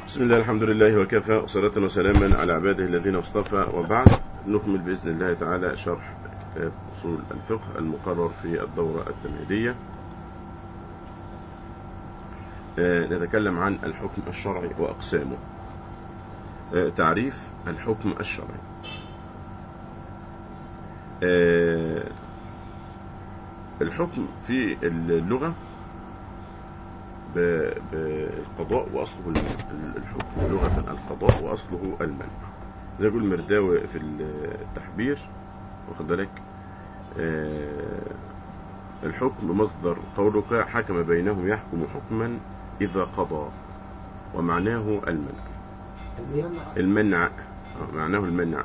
بسم الله الحمد لله وكفى وصلاة وسلاما على عباده الذين اصطفى وبعد نكمل بإذن الله تعالى شرح كتاب أصول الفقه المقرر في الدورة التمهيدية آه، نتكلم عن الحكم الشرعي وأقسامه آه، تعريف الحكم الشرعي آه، الحكم في اللغة بالقضاء وأصله المنع الحكم لغة القضاء وأصله المنع زي يقول مرداوي في التحبير واخد بالك آه، الحكم مصدر قولك حكم بينهم يحكم حكما إذا قضى ومعناه المنع المنع آه، معناه المنع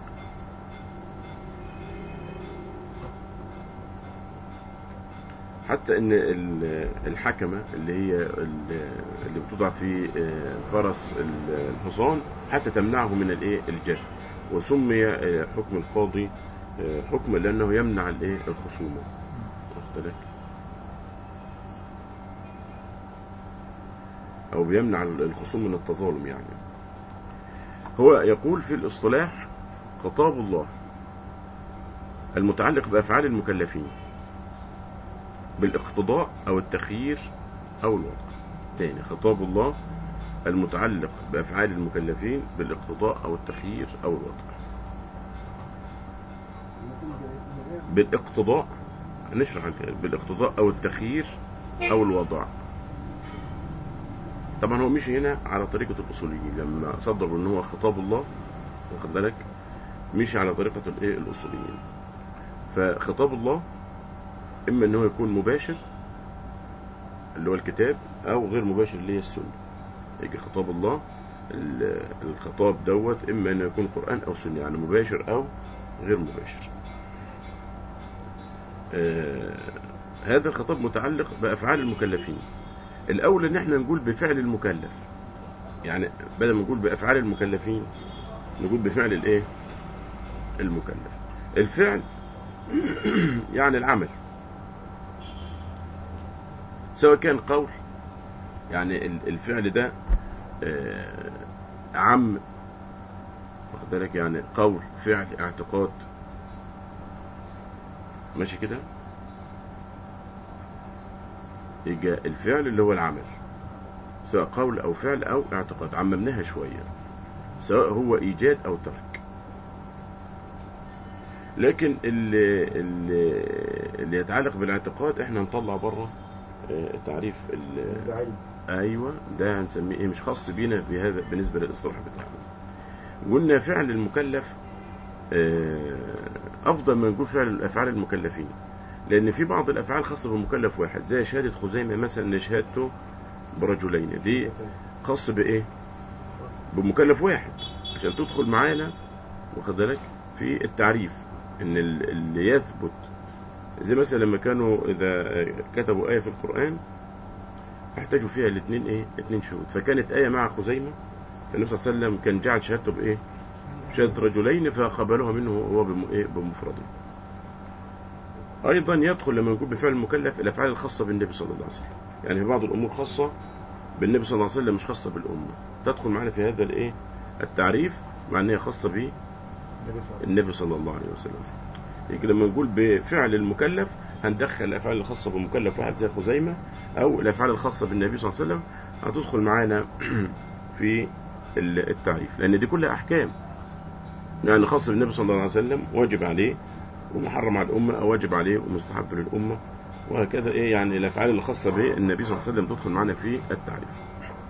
حتى ان الحكمه اللي هي اللي بتوضع في فرس الحصان حتى تمنعه من الايه الجري وسمي حكم القاضي حكما لانه يمنع الايه الخصومه واخد بالك او بيمنع الخصوم من التظالم يعني هو يقول في الاصطلاح خطاب الله المتعلق بافعال المكلفين بالاقتضاء أو التخيير أو الوضع تاني خطاب الله المتعلق بأفعال المكلفين بالاقتضاء أو التخيير أو الوضع بالاقتضاء نشرح بالاقتضاء أو التخيير أو الوضع طبعا هو مشي هنا على طريقة الأصوليين لما صدروا ان هو خطاب الله واخد بالك مشي على طريقة الايه الأصوليين فخطاب الله إما إن هو يكون مباشر اللي هو الكتاب أو غير مباشر اللي هي السنة يجي خطاب الله الخطاب دوت إما إنه يكون قرآن أو سنة يعني مباشر أو غير مباشر آه هذا الخطاب متعلق بأفعال المكلفين الأول إن احنا نقول بفعل المكلف يعني بدل ما نقول بأفعال المكلفين نقول بفعل الإيه المكلف الفعل يعني العمل سواء كان قول يعني الفعل ده عم واخد بالك يعني قول فعل اعتقاد ماشي كده يجي الفعل اللي هو العمل سواء قول او فعل او اعتقاد عممناها شوية سواء هو ايجاد او ترك لكن اللي, اللي, اللي يتعلق بالاعتقاد احنا نطلع بره تعريف ايوه ده هنسميه ايه مش خاص بينا في هذا بالنسبه للاصطلاح بتاعنا قلنا فعل المكلف افضل من نقول فعل افعال المكلفين لان في بعض الافعال خاصه بمكلف واحد زي شهاده خزيمه مثلا ان شهادته برجلين دي خاص بايه بمكلف واحد عشان تدخل معانا واخد بالك في التعريف ان اللي يثبت زي مثلا لما كانوا إذا كتبوا آية في القرآن احتاجوا فيها الاثنين إيه اثنين شهود فكانت آية مع خزيمة فالنبي صلى الله عليه وسلم كان جعل شهادته بإيه شهادة رجلين فقبلوها منه هو بمفرده أيضا يدخل لما نقول بفعل المكلف الأفعال الخاصة بالنبي صلى الله عليه وسلم يعني في بعض الأمور خاصة بالنبي صلى الله عليه وسلم مش خاصة بالأمة تدخل معنا في هذا الإيه التعريف مع أنها خاصة به النبي صلى الله عليه وسلم يجي لما نقول بفعل المكلف هندخل الافعال الخاصه بمكلف واحد زي خزيمه او الافعال الخاصه بالنبي صلى الله عليه وسلم هتدخل معانا في التعريف لان دي كلها احكام يعني خاص بالنبي صلى الله عليه وسلم واجب عليه ومحرم على الامه او واجب عليه ومستحب للامه وهكذا ايه يعني الافعال الخاصه بالنبي صلى الله عليه وسلم تدخل معانا في التعريف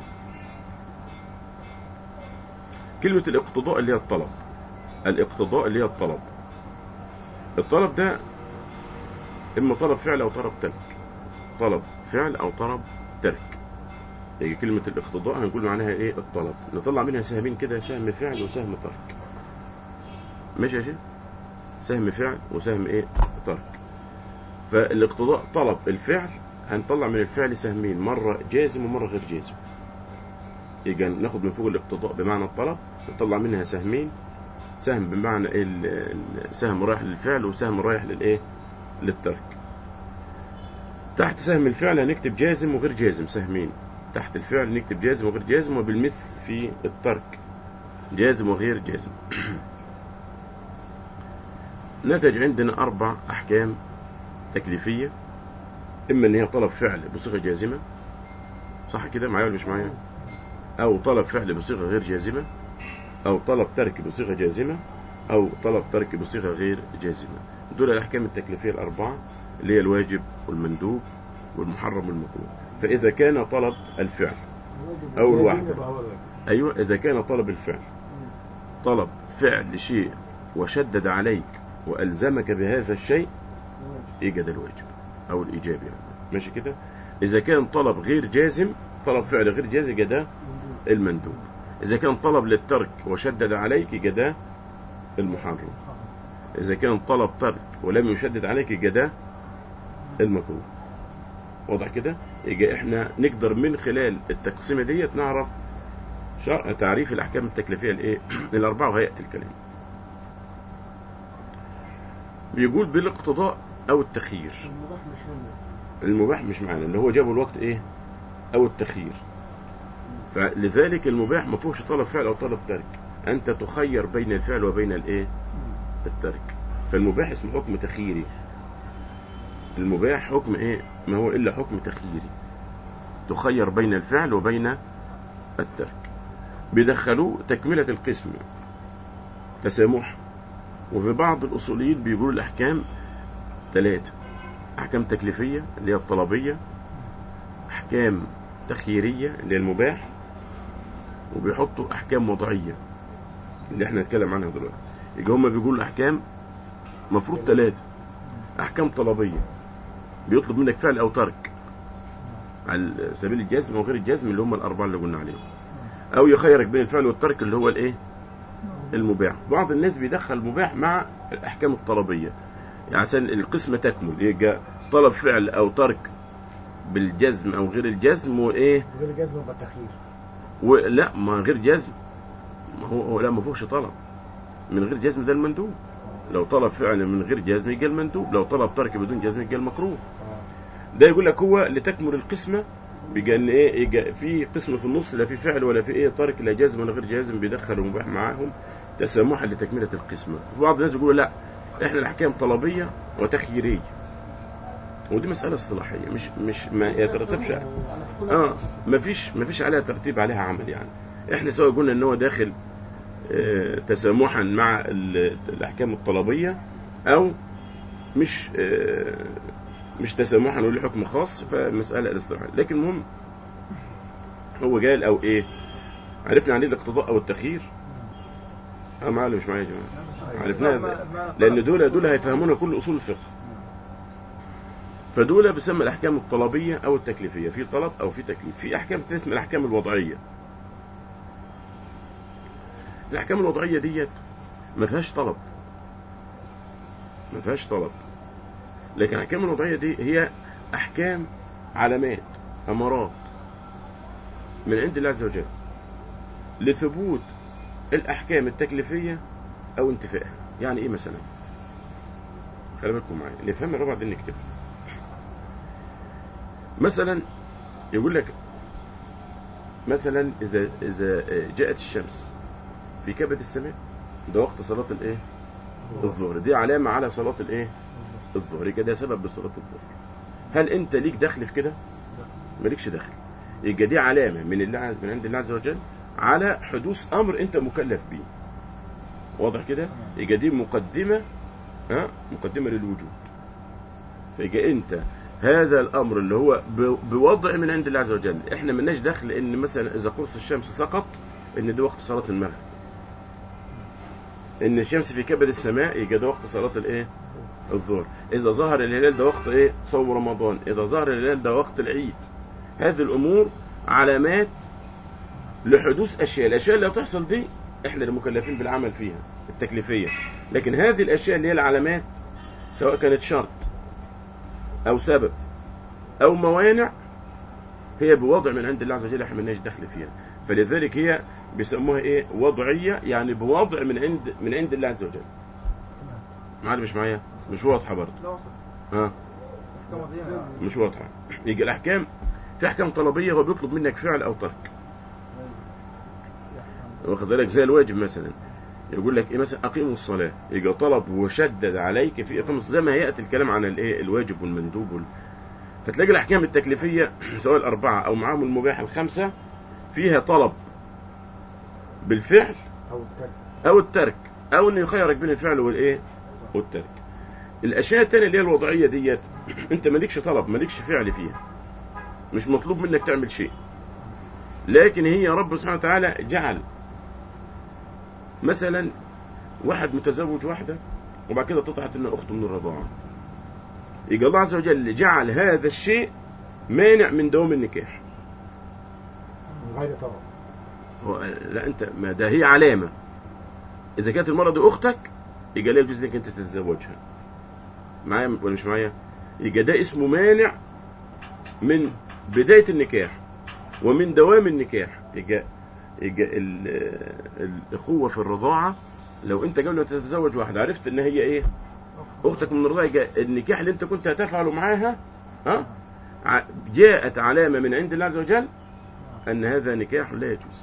كلمه الاقتضاء اللي هي الطلب الاقتضاء اللي هي الطلب الطلب ده إما طلب فعل أو طلب ترك طلب فعل أو طلب ترك يجي كلمة الاقتضاء هنقول معناها إيه الطلب نطلع منها سهمين كده سهم فعل وسهم ترك ماشي يا شيخ سهم فعل وسهم إيه ترك فالاقتضاء طلب الفعل هنطلع من الفعل سهمين مرة جازم ومرة غير جازم يجي ناخد من فوق الاقتضاء بمعنى الطلب نطلع منها سهمين سهم بمعنى سهم رايح للفعل وسهم رايح للايه للترك تحت سهم الفعل هنكتب جازم وغير جازم سهمين تحت الفعل نكتب جازم وغير جازم وبالمثل في الترك جازم وغير جازم نتج عندنا أربع أحكام تكليفية إما إن هي طلب فعل بصيغة جازمة صح كده معايا ولا مش معايا أو طلب فعل بصيغة غير جازمة أو طلب ترك بصيغة جازمة أو طلب ترك بصيغة غير جازمة دول الأحكام التكليفية الأربعة اللي هي الواجب والمندوب والمحرم والمكروه فإذا كان طلب الفعل أو الوحدة أيوة إذا كان طلب الفعل طلب فعل شيء وشدد عليك وألزمك بهذا الشيء إيجاد الواجب أو الإيجاب يعني ماشي كده إذا كان طلب غير جازم طلب فعل غير جازم جدا المندوب إذا كان طلب للترك وشدد عليك جدا المحرم إذا كان طلب ترك ولم يشدد عليك جدا المكروه واضح كده يبقى احنا نقدر من خلال التقسيمه ديت نعرف شرع تعريف الاحكام التكليفيه الايه الاربعه وهيئه الكلام بيقول بالاقتضاء او التخيير المباح مش هنا المباح مش معانا اللي هو جابه الوقت ايه او التخيير فلذلك المباح ما فيهوش طلب فعل او طلب ترك انت تخير بين الفعل وبين الايه الترك فالمباح اسمه حكم تخييري المباح حكم ايه ما هو الا حكم تخييري تخير بين الفعل وبين الترك بيدخلوه تكملة القسم تسامح وفي بعض الأصوليين بيقولوا الأحكام ثلاثة أحكام تكليفية اللي هي الطلبية أحكام تخييرية اللي هي المباح وبيحطوا أحكام وضعية اللي احنا نتكلم عنها دلوقتي يبقى هم بيقولوا الأحكام مفروض ثلاثة أحكام طلبية بيطلب منك فعل أو ترك على سبيل الجزم وغير الجزم اللي هم الأربعة اللي قلنا عليهم أو يخيرك بين الفعل والترك اللي هو الإيه المباح بعض الناس بيدخل المباح مع الأحكام الطلبية يعني عشان القسمة تكمل يبقى طلب فعل أو ترك بالجزم أو غير الجزم وإيه غير جزم يبقى تخيير ولا ما غير جزم ما هو هو لا ما فيهوش طلب من غير جزم ده المندوب لو طلب فعل من غير جزم يجي المندوب لو طلب ترك بدون جزم يجي المكروه ده يقول لك هو لتكمل القسمة بيجي ان ايه يجي في قسم في النص لا في فعل ولا في ايه ترك لا جزم ولا غير جازم بيدخل المباح معاهم تسامحا لتكملة القسمة بعض الناس يقولوا لا احنا الاحكام طلبية وتخييرية ودي مسألة اصطلاحية مش مش ما يترتبش اه ما فيش ما فيش عليها ترتيب عليها عمل يعني احنا سواء قلنا ان هو داخل آه، تسامحا مع ال- الاحكام الطلبيه او مش آه، مش تسامحا وله حكم خاص فمساله الاصطلاحيه لكن المهم هو قال او ايه عرفنا عن ايه الاقتضاء او التخيير اه معايا ولا مش معايا يا جماعه عرفناها لان دول دول هيفهمونا كل اصول الفقه فدول بيسمى الاحكام الطلبيه او التكليفيه في طلب او في تكليف في احكام اسمها الاحكام الوضعيه الاحكام الوضعيه ديت ما فيهاش طلب ما فيهاش طلب لكن الاحكام الوضعيه دي هي احكام علامات امارات من عند الله عز وجل لثبوت الاحكام التكليفيه او انتفائها يعني ايه مثلا خلي بالكم معايا نفهم الربع دي نكتب مثلا يقول لك مثلا اذا اذا جاءت الشمس في كبد السماء ده وقت صلاه الايه الظهر دي علامه على صلاه الايه الظهر كده سبب بصلاه الظهر هل انت ليك دخل في كده مالكش دخل يبقى دي علامه من الله عز- من عند الله عز وجل على حدوث امر انت مكلف بيه واضح كده يبقى دي مقدمه ها مقدمه للوجود فيبقى انت هذا الامر اللي هو ب- بوضع من عند الله عز وجل احنا ملناش دخل ان مثلا اذا قرص الشمس سقط ان ده وقت صلاه المغرب ان الشمس في كبد السماء يبقى ده وقت صلاه الايه الظهر اذا ظهر الهلال ده وقت ايه صوم رمضان اذا ظهر الهلال ده وقت العيد هذه الامور علامات لحدوث اشياء الاشياء اللي هتحصل دي احنا اللي مكلفين بالعمل فيها التكليفيه لكن هذه الاشياء اللي هي العلامات سواء كانت شرط او سبب او موانع هي بوضع من عند الله عز وجل احنا مالناش دخل فيها فلذلك هي بيسموها ايه وضعيه يعني بوضع من عند من عند الله عز وجل معايا مش معايا مش واضحه برضه لا وصل ها احكام وضعية مش واضحه يجي الاحكام في احكام طلبيه هو بيطلب منك فعل او ترك واخد بالك زي الواجب مثلا يقول لك ايه مثلا اقيموا الصلاه يجي طلب وشدد عليك في اقامه الصلاة، زي ما ياتي الكلام عن الايه الواجب والمندوب وال... فتلاقي الاحكام التكليفيه سواء الاربعه او معاهم المباح الخمسه فيها طلب بالفعل او الترك او الترك او انه يخيرك بين الفعل والايه والترك الاشياء التانية اللي هي الوضعيه ديت انت مالكش طلب مالكش فعل فيها مش مطلوب منك تعمل شيء لكن هي رب سبحانه وتعالى جعل مثلا واحد متزوج واحدة وبعد كده طلعت انها اخته من الرضاعة يجي الله عز وجل جعل هذا الشيء مانع من دوام النكاح من غير طلب هو لا انت ما ده هي علامة اذا كانت المرأة دي اختك يبقى لا يجوز لك انت تتزوجها معايا ولا مش معايا يبقى ده اسمه مانع من بداية النكاح ومن دوام النكاح يبقى يبقى ال- الاخوة في الرضاعة لو انت قبل ما تتزوج واحدة عرفت ان هي ايه اختك من الرضاعة يبقى النكاح اللي انت كنت هتفعله معاها ها ع- جاءت علامة من عند الله عز وجل ان هذا نكاح لا يجوز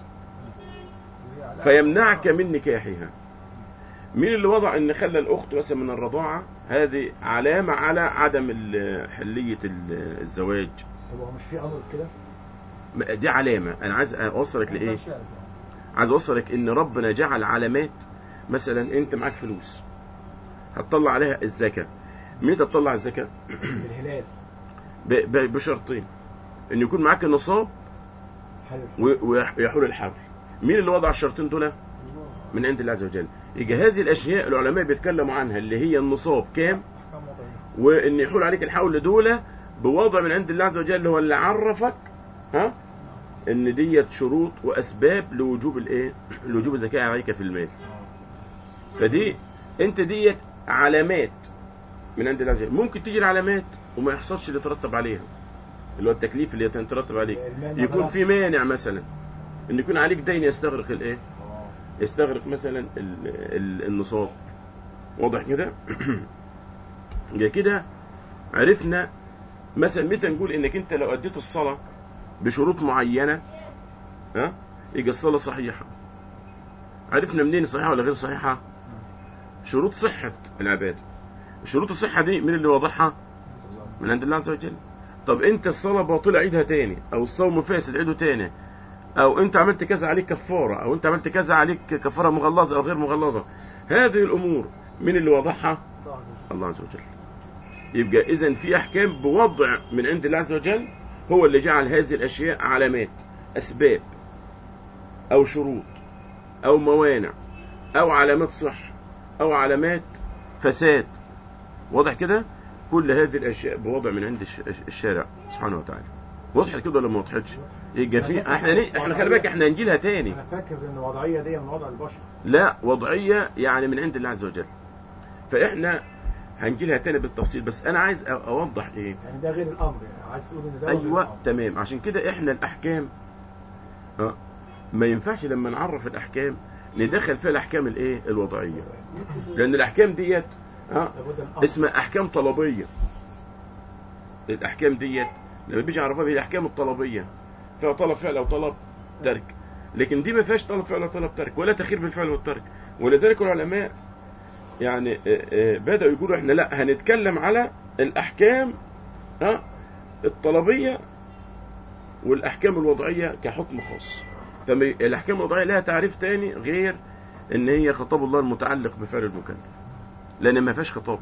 فيمنعك من نكاحها مين اللي وضع ان خلى الاخت مثلا من الرضاعه هذه علامه على عدم ال- حليه ال- الزواج طب هو مش في امر كده؟ ما- دي علامه انا عايز اوصلك لايه عايز اوصلك ان ربنا جعل علامات مثلا انت معاك فلوس هتطلع عليها الزكاه مين تطلع الزكاه بالهلال ب- ب- بشرطين ان يكون معاك النصاب حلو و- ويحول الحول مين اللي وضع الشرطين دول من عند الله عز وجل يجي هذه الاشياء العلماء بيتكلموا عنها اللي هي النصاب كام وان يحول عليك الحول دول بوضع من عند الله عز وجل هو اللي عرفك ها ان ديت شروط واسباب لوجوب الايه لوجوب الزكاه عليك في المال فدي انت ديت علامات من عند الله عز وجل ممكن تيجي العلامات وما يحصلش اللي يترتب عليها اللي هو التكليف اللي يترتب عليك المال ما يكون في بلغش. مانع مثلا ان يكون عليك دين يستغرق الايه يستغرق مثلا ال- ال- النصاب واضح كده يبقى كده عرفنا مثلا متى نقول انك انت لو اديت الصلاه بشروط معينه ها يبقى الصلاه صحيحه عرفنا منين صحيحه ولا غير صحيحه شروط صحه العباده شروط الصحه دي مين اللي واضحها من عند الله عز وجل طب انت الصلاه باطله عيدها تاني او الصوم فاسد عيده تاني او انت عملت كذا عليك كفاره او انت عملت كذا عليك كفاره مغلظه او غير مغلظه هذه الامور مين اللي وضعها الله عز وجل يبقى اذا في احكام بوضع من عند الله عز وجل هو اللي جعل هذه الاشياء علامات اسباب او شروط او موانع او علامات صح او علامات فساد واضح كده كل هذه الاشياء بوضع من عند الش- الشارع سبحانه وتعالى وضحت كده ولا ما وضحتش يبقى في احنا ليه- احنا خلي بالك احنا هنجيلها تاني انا فاكر ان الوضعيه دي من وضع البشر لا وضعية يعني من عند الله عز وجل فإحنا هنجي لها تاني بالتفصيل بس أنا عايز أ- أوضح إيه يعني ده غير الامر يعني عايز تقول ان ده غير أيوة الأمر. تمام عشان كده إحنا الأحكام ها ما ينفعش لما نعرف الأحكام ندخل فيها الأحكام الإيه الوضعية لأن الأحكام ديت ها لابد الامر اسمها أحكام طلبية الأحكام ديت لما بيجي يعرفها هي الأحكام الطلبية فيها طلب فعل أو طلب ترك لكن دي ما فيهاش طلب فعل أو طلب ترك ولا تخير بالفعل والترك ولذلك العلماء يعني آه، آه، بدأوا يقولوا احنا لا هنتكلم على الأحكام ها الطلبية والأحكام الوضعية كحكم خاص طب الأحكام الوضعية لها تعريف تاني غير إن هي خطاب الله المتعلق بفعل المكلف لأن ما فيهاش خطاب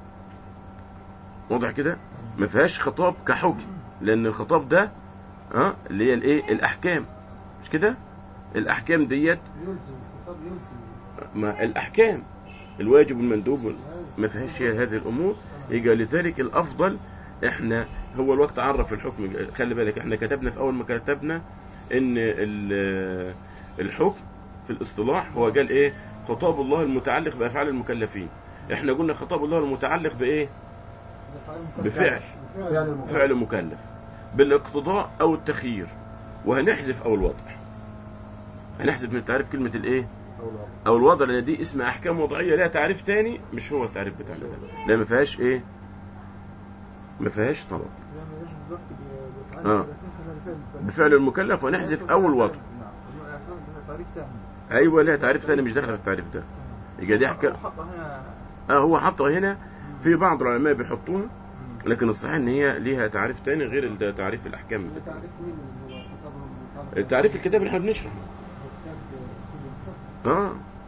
واضح كده ما فيهاش خطاب كحكم لأن الخطاب ده ها اللي هي الايه الأحكام مش كده الأحكام ديت يلزم الخطاب يلزم ما الأحكام الواجب والمندوب وال- ما فيهاش هي هذه الأمور يجي لذلك الأفضل احنا هو الوقت عرف الحكم خلي بالك احنا كتبنا في أول ما كتبنا إن ال- الحكم في الاصطلاح هو قال إيه خطاب الله المتعلق بأفعال المكلفين احنا قلنا خطاب الله المتعلق بإيه بفعل فعل المكلف. فعل مكلف بالاقتضاء أو التخيير وهنحذف أو الوضع هنحذف من تعريف كلمة الإيه أو الوضع. او الوضع لان دي اسم احكام وضعيه لها تعريف تاني مش هو التعريف بتاعنا ده لا ما فيهاش ايه ما فيهاش طلب لما يحدث الوقت ب- آه. بتعرف إذا كان كان الفعل بفعل المكلف ونحذف اول وضع نعم تعريف ثاني ايوه لها تعريف ثاني مش داخل في التعريف ده يبقى دي حكا حط هنا اه هو حطها هنا في بعض العلماء بيحطوها لكن الصحيح ان هي ليها تعريف تاني غير ال- تعريف الاحكام ده تعريف مين اللي هو كتابهم المطابق تعريف الكتاب اللي احنا بنشرحه كتاب اصول الفقه اه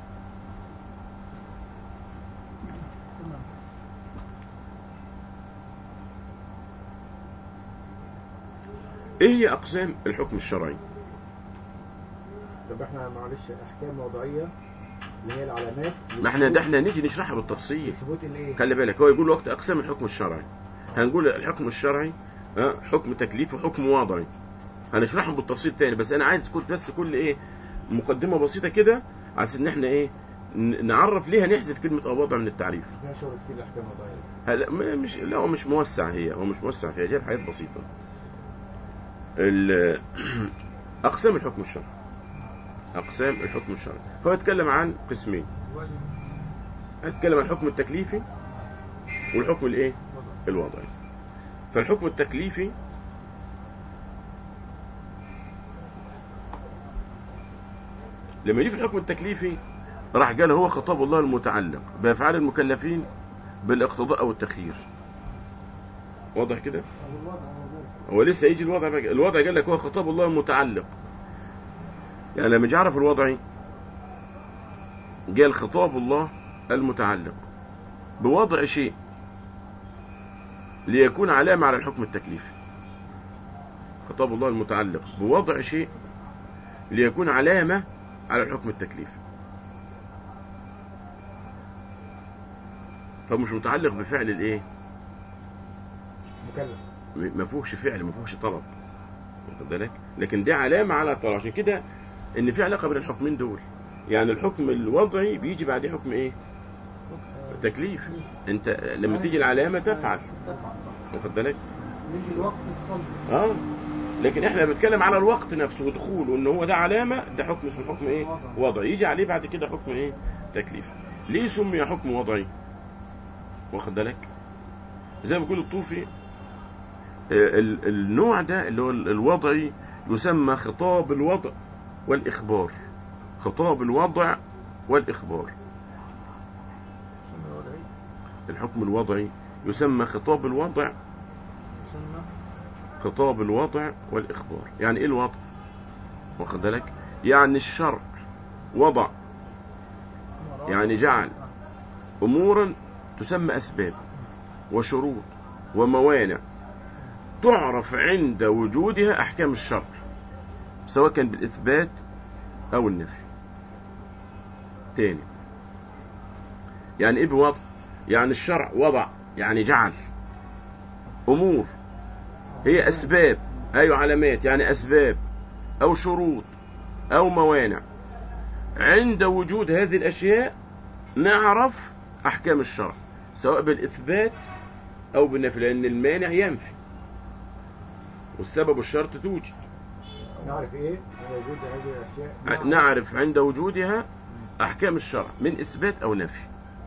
تمام ايه هي اقسام الحكم الشرعي طب احنا معلش احكام وضعيه اللي هي العلامات ما احنا ده احنا نيجي نشرحها بالتفصيل ثبوت الايه؟ خلي بالك هو يقول وقت اقسام الحكم الشرعي هنقول الحكم الشرعي ها حكم تكليفي وحكم وضعي هنشرحهم بالتفصيل تاني بس انا عايز كل بس كل ايه مقدمه بسيطه كده عشان ان احنا ايه ن- نعرف ليه هنحذف كلمه او وضع من التعريف فيها شغل كتير الاحكام الوضعيه هلا ما- مش لا هو مش موسع هي هو مش موسع فيها جايب حاجات بسيطه ال- اقسام الحكم الشرعي اقسام الحكم الشرعي هو يتكلم عن قسمين واجب هتكلم عن الحكم التكليفي والحكم الايه وضع الوضعي فالحكم التكليفي لما يجي في الحكم التكليفي راح قال هو خطاب الله المتعلق بافعال المكلفين بالاقتضاء او التخيير واضح كده او الوضع او ذلك هو لسه يجي الوضع بقى الوضع قال لك هو خطاب الله المتعلق يعني لما يجي يعرف الوضعي قال خطاب الله المتعلق بوضع شيء ليكون علامة على الحكم التكليفي خطاب الله المتعلق بوضع شيء ليكون علامة على الحكم التكليفي فمش متعلق بفعل الايه مكلف ما فيهوش فعل ما فيهوش طلب واخد بالك لكن دي علامه على الطلب عشان كده ان في علاقه بين الحكمين دول يعني الحكم الوضعي بيجي بعديه حكم ايه تكليف انت لما تيجي العلامه تفعل واخد بالك يجي الوقت تصلي اه لكن احنا بنتكلم على الوقت نفسه ودخوله ان هو ده علامه ده حكم اسمه حكم ايه وضعي يجي عليه بعد كده حكم ايه تكليف ليه سمي حكم وضعي واخد بالك زي ما بيقول الطوفي آه، ال- النوع ده اللي هو ال- الوضعي يسمى خطاب الوضع والإخبار خطاب الوضع والإخبار يسمى وضعي الحكم الوضعي يسمى خطاب الوضع يسمى خطاب الوضع والإخبار يعني إيه الوضع واخد بالك يعني الشرع وضع يعني جعل أمورا تسمى أسباب وشروط وموانع تعرف عند وجودها أحكام الشرع سواء كان بالإثبات أو النفي تاني يعني إيه بوضع يعني الشرع وضع يعني جعل أمور هي أسباب أيوة علامات يعني أسباب أو شروط أو موانع عند وجود هذه الأشياء نعرف أحكام الشرع سواء بالإثبات أو بالنفي لأن المانع ينفي والسبب والشرط توجد نعرف ايه وجود هذه الاشياء نعرف عند وجودها أحكام الشرع من إثبات أو نفي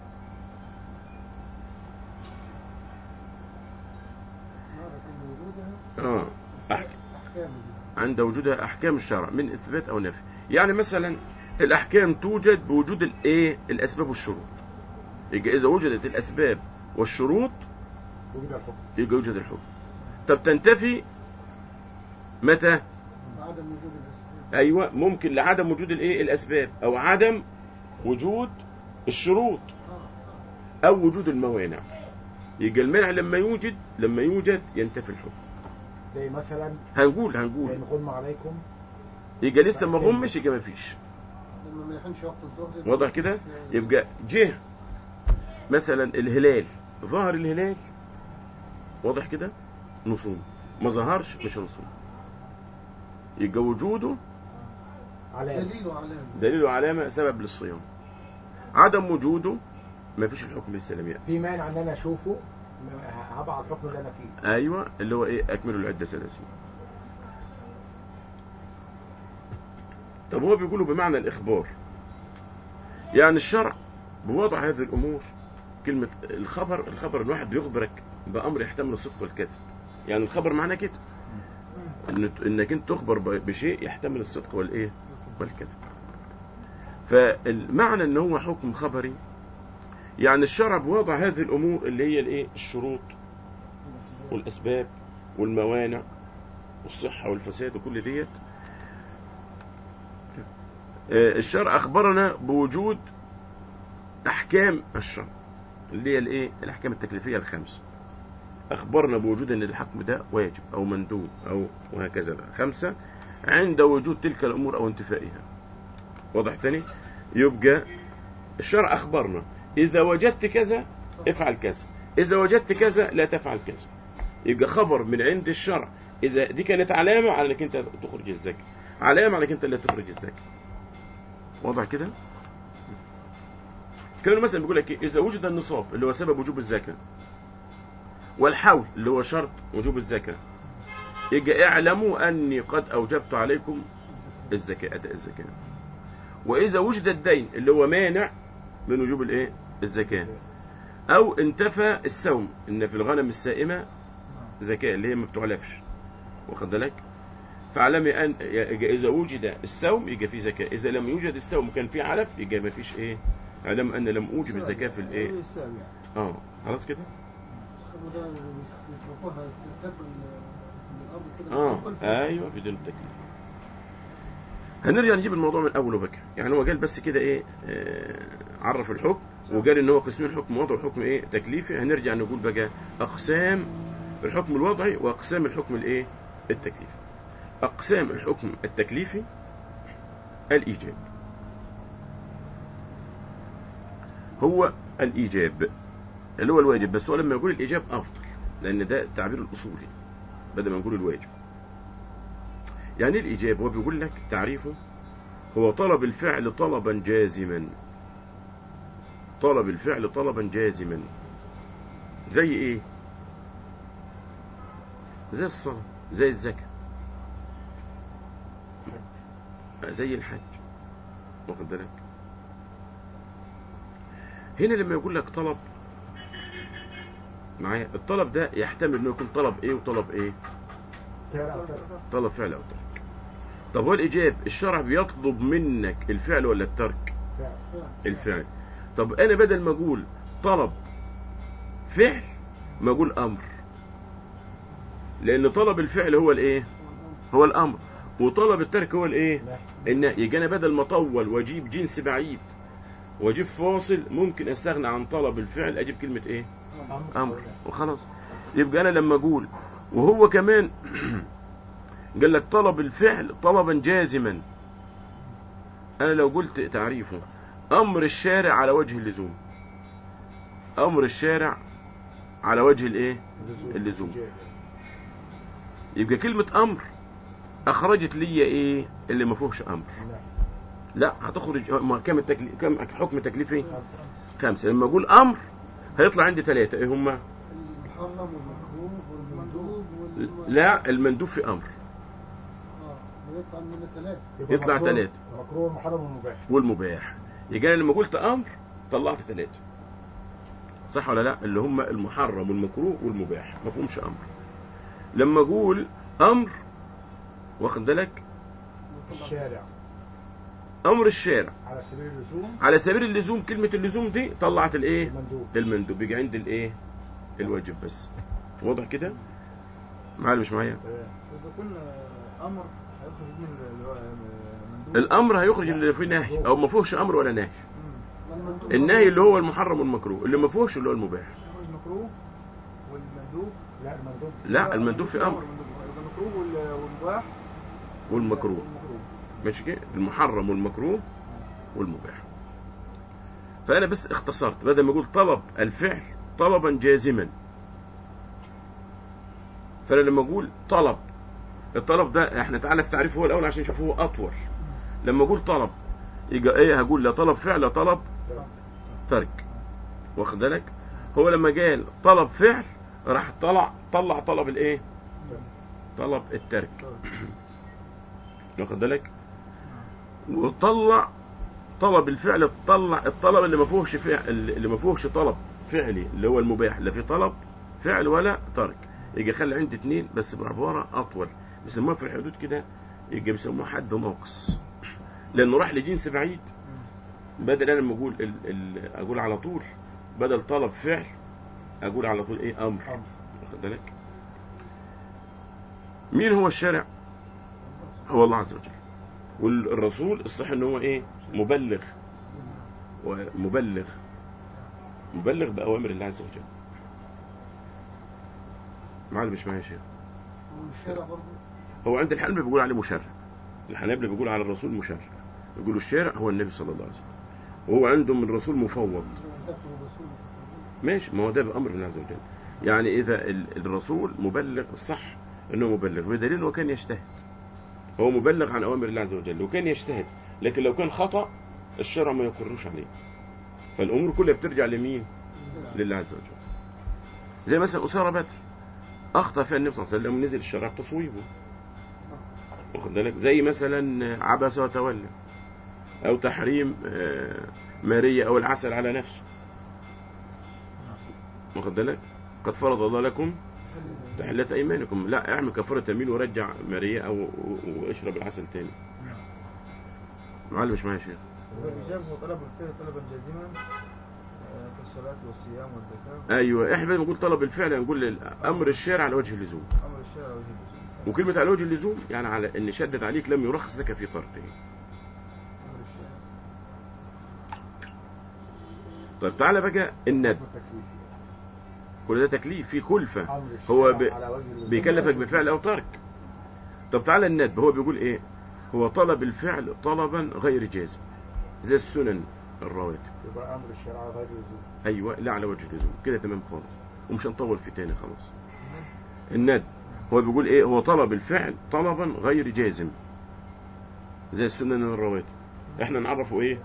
نعرف ان وجودها آه. أحكام احكام عند وجودها أحكام الشرع من إثبات أو نفي يعني مثلا الأحكام توجد بوجود الإيه الأسباب والشروط يبقى إذا وجدت الأسباب والشروط وجود الحكم يبقى يوجد الحكم طب تنتفي متى عدم وجود الاسباب أيوة ممكن لعدم وجود الإيه الأسباب أو عدم وجود الشروط أو وجود الموانع يبقى المانع لما يوجد لما يوجد ينتفي الحكم زي مثلا هنقول زي هنقول نغم عليكم يبقى لسه ما غمش يبقى ما فيش لما ما يحنش وقت الظهر يبقى واضح كده يبقى جه مثلا الهلال ظهر الهلال واضح كده نصوم ما ظهرش مش هنصوم يبقى وجوده علامة دليل علامة دليل علامة سبب للصيام عدم وجوده ما فيش الحكم لسه لم يأتي في مانع ان انا اشوفه م- هبعد الحكم اللي انا فيه ايوه اللي هو ايه اكملوا العده ثلاثين طب هو بيقولوا بمعنى الاخبار يعني الشرع بوضع هذه الامور كلمه الخبر الخبر الواحد بيخبرك بامر يحتمل الصدق والكذب يعني الخبر معناه كده إن انك انت تخبر ب- بشيء يحتمل الصدق والايه والكذب فالمعنى ان هو حكم خبري يعني الشرع بوضع هذه الامور اللي هي الايه الشروط والاسباب والموانع والصحه والفساد وكل ديت آه، الشرع اخبرنا بوجود احكام الشرع اللي هي الايه الاحكام التكليفيه الخمسه اخبرنا بوجود ان الحكم ده واجب او مندوب او وهكذا بقى. خمسه عند وجود تلك الامور او انتفائها واضح تاني يبقى الشرع اخبرنا اذا وجدت كذا افعل كذا اذا وجدت كذا لا تفعل كذا يبقى خبر من عند الشرع اذا دي كانت علامه على انك انت تخرج الزكاه علامه على انك انت لا تخرج الزكاه واضح كده كانوا مثلا بيقول لك إيه؟ اذا وجد النصاب اللي هو سبب وجوب الزكاه والحول اللي هو شرط وجوب الزكاه يبقى اعلموا اني قد اوجبت عليكم الزكاه اداء الزكاه واذا وجد الدين اللي هو مانع من وجوب الايه الزكاه او انتفى السوم ان في الغنم السائمه زكاه اللي هي ما بتعلفش واخد بالك فاعلمي ان يبقى اذا وجد السوم يبقى في زكاه اذا لم يوجد السوم وكان في علف يبقى ما فيش ايه اعلم ان لم اوجب الزكاه في الايه السابع اه خلاص كده الخبر ده يتركوها تاكل من الارض كده اه تاكل في- ايوه بدون التكليف هنرجع نجيب الموضوع من اوله بقى يعني هو قال بس كده ايه آه عرف الحكم وقال ان هو قسمين حكم وضعي وحكم ايه تكليفي هنرجع نقول بقى اقسام الحكم الوضعي واقسام الحكم الايه التكليفي اقسام الحكم التكليفي الايجاب هو الايجاب اللي هو الواجب بس هو لما يقول الايجاب افضل لان ده التعبير الاصولي بدل ما نقول الواجب يعني ايه الايجاب هو بيقول لك تعريفه هو طلب الفعل طلبا جازما طلب الفعل طلبا جازما زي ايه زي الصلاة زي الزكاة زي الحج واخد بالك هنا لما يقول لك طلب معايا الطلب ده يحتمل انه يكون طلب ايه وطلب ايه فعل أو ترك. طلب فعل او ترك طب هو الايجاب الشرع بيطلب منك الفعل ولا الترك فعل. الفعل طب انا بدل ما اقول طلب فعل ما اقول امر لان طلب الفعل هو الايه هو الامر وطلب الترك هو الايه لا. ان يجي انا بدل ما اطول واجيب جنس بعيد واجيب فاصل ممكن استغنى عن طلب الفعل اجيب كلمه ايه امر وخلاص يبقى انا لما اقول وهو كمان قال لك طلب الفعل طلبا جازما انا لو قلت تعريفه امر الشارع على وجه اللزوم امر الشارع على وجه الايه اللزوم. يبقى كلمة امر اخرجت لي ايه اللي ما فيهوش امر لا. لا هتخرج ما كم التكليف كم حكم تكليفي خمسة. خمسة لما اقول امر هيطلع عندي ثلاثة ايه هما المحرم والمكروه والمندوب وال لا المندوب في امر اه ويطلع من ثلاثة يبقى يطلع مكروه- تلاتة. مكروه محرم ومباح والمباح يبقى انا لما قلت امر طلعت ثلاثة صح ولا لا اللي هم المحرم والمكروه والمباح ما فيهمش امر لما اقول امر واخد بالك الشارع امر الشارع على سبيل اللزوم على سبيل اللزوم كلمة اللزوم دي طلعت الايه المندوب المندوب يجي عند الايه الواجب بس واضح كده معايا ولا مش معايا إذا كنا أمر هيخرج من ال- اللي هو مندوب الامر هيخرج اللي فيه نهي او ما فيهوش امر ولا نهي مم. المندوب النهي اللي هو المحرم والمكروه اللي ما فيهوش اللي هو المباح يخرج مكروه والمندوب لا المندوب لا المندوب في امر يبقى المكروه وال- والمباح والمكروه والمكروه ماشي كده المحرم والمكروه والمباح فانا بس اختصرت بدل ما اقول طلب الفعل طلبا جازما فانا لما اقول طلب الطلب ده احنا تعالى في تعريفه هو الاول عشان نشوف هو اطول لما اقول طلب يبقى ايه هقول لا طلب فعل لا طلب ترك واخد بالك هو لما قال طلب فعل راح طلع طلع طلب الايه طلب الترك واخد بالك وطلع طلب الفعل طلع الطلب اللي ما فيهوش فعل اللي ما فيهوش طلب فعلي اللي هو المباح لا في طلب فعل ولا ترك يجي يخلي عندي اتنين بس بعبارة أطول بيسموها في الحدود كده يجي بيسموها حد ناقص لأنه راح لجنس بعيد بدل أنا لما أقول ال... ال... أقول على طول بدل طلب فعل أقول على طول إيه أمر أمر. واخد بالك مين هو الشارع هو الله عز وجل والرسول الصح ان هو ايه مبلغ ومبلغ مبلغ بأوامر الله عز وجل معلم مش معايا يا شيخ والشارع برضه هو عند الحنبلة بيقول عليه مشرع الحنابلة بيقول على الرسول مشرع يقولوا الشارع هو النبي صلى الله عليه وسلم وهو عندهم الرسول مفوض ذكر الرسول ماشي ما هو ده بأمر الله عز وجل يعني إذا ال- الرسول مبلغ الصح أنه مبلغ بدليل أنه كان يجتهد هو مبلغ عن أوامر الله عز وجل وكان يجتهد لكن لو كان خطأ الشرع ما يقرش عليه فالأمور كلها بترجع لمين لله عز وجل زي مثلا أسارة بدر أخطأ فيها النبي صلى الله عليه وسلم ونزل الشرع تصويبه واخد بالك زي مثلا عبس وتولى أو تحريم آه، ماريا أو العسل على نفسه واخد بالك قد فرض الله لكم تحلة أيمانكم لا اعمل كفارة يمين ورجع ماريا أو و- واشرب العسل تاني معلم مش معايا يا شيخ والإجابة هو طلب الفعل طلبا جازما آه، كالصلاة والصيام والزكاة أيوة إحنا بنقول طلب الفعل نقول أمر الشارع على وجه اللزوم أمر الشارع وجه اللزوم وكلمة على وجه اللزوم يعني على إن شدد عليك لم يرخص لك في تركه أمر الشارع طيب تعالى بقى الند تكليف كل ده تكليف في كلفة أمر هو الشارع ب- على وجه اللزوم. بيكلفك بفعل أو ترك طب تعالى الندب هو بيقول إيه هو طلب الفعل طلبا غير جازم زي السنن الرواتب يبقى أمر الشارع على غير اللزوم أيوة لا على وجه اللزوم كده تمام خالص ومش هنطول في تاني خلاص الند هو بيقول إيه هو طلب الفعل طلبا غير جازم زي السنن الرواتب احنا نعرفه ايه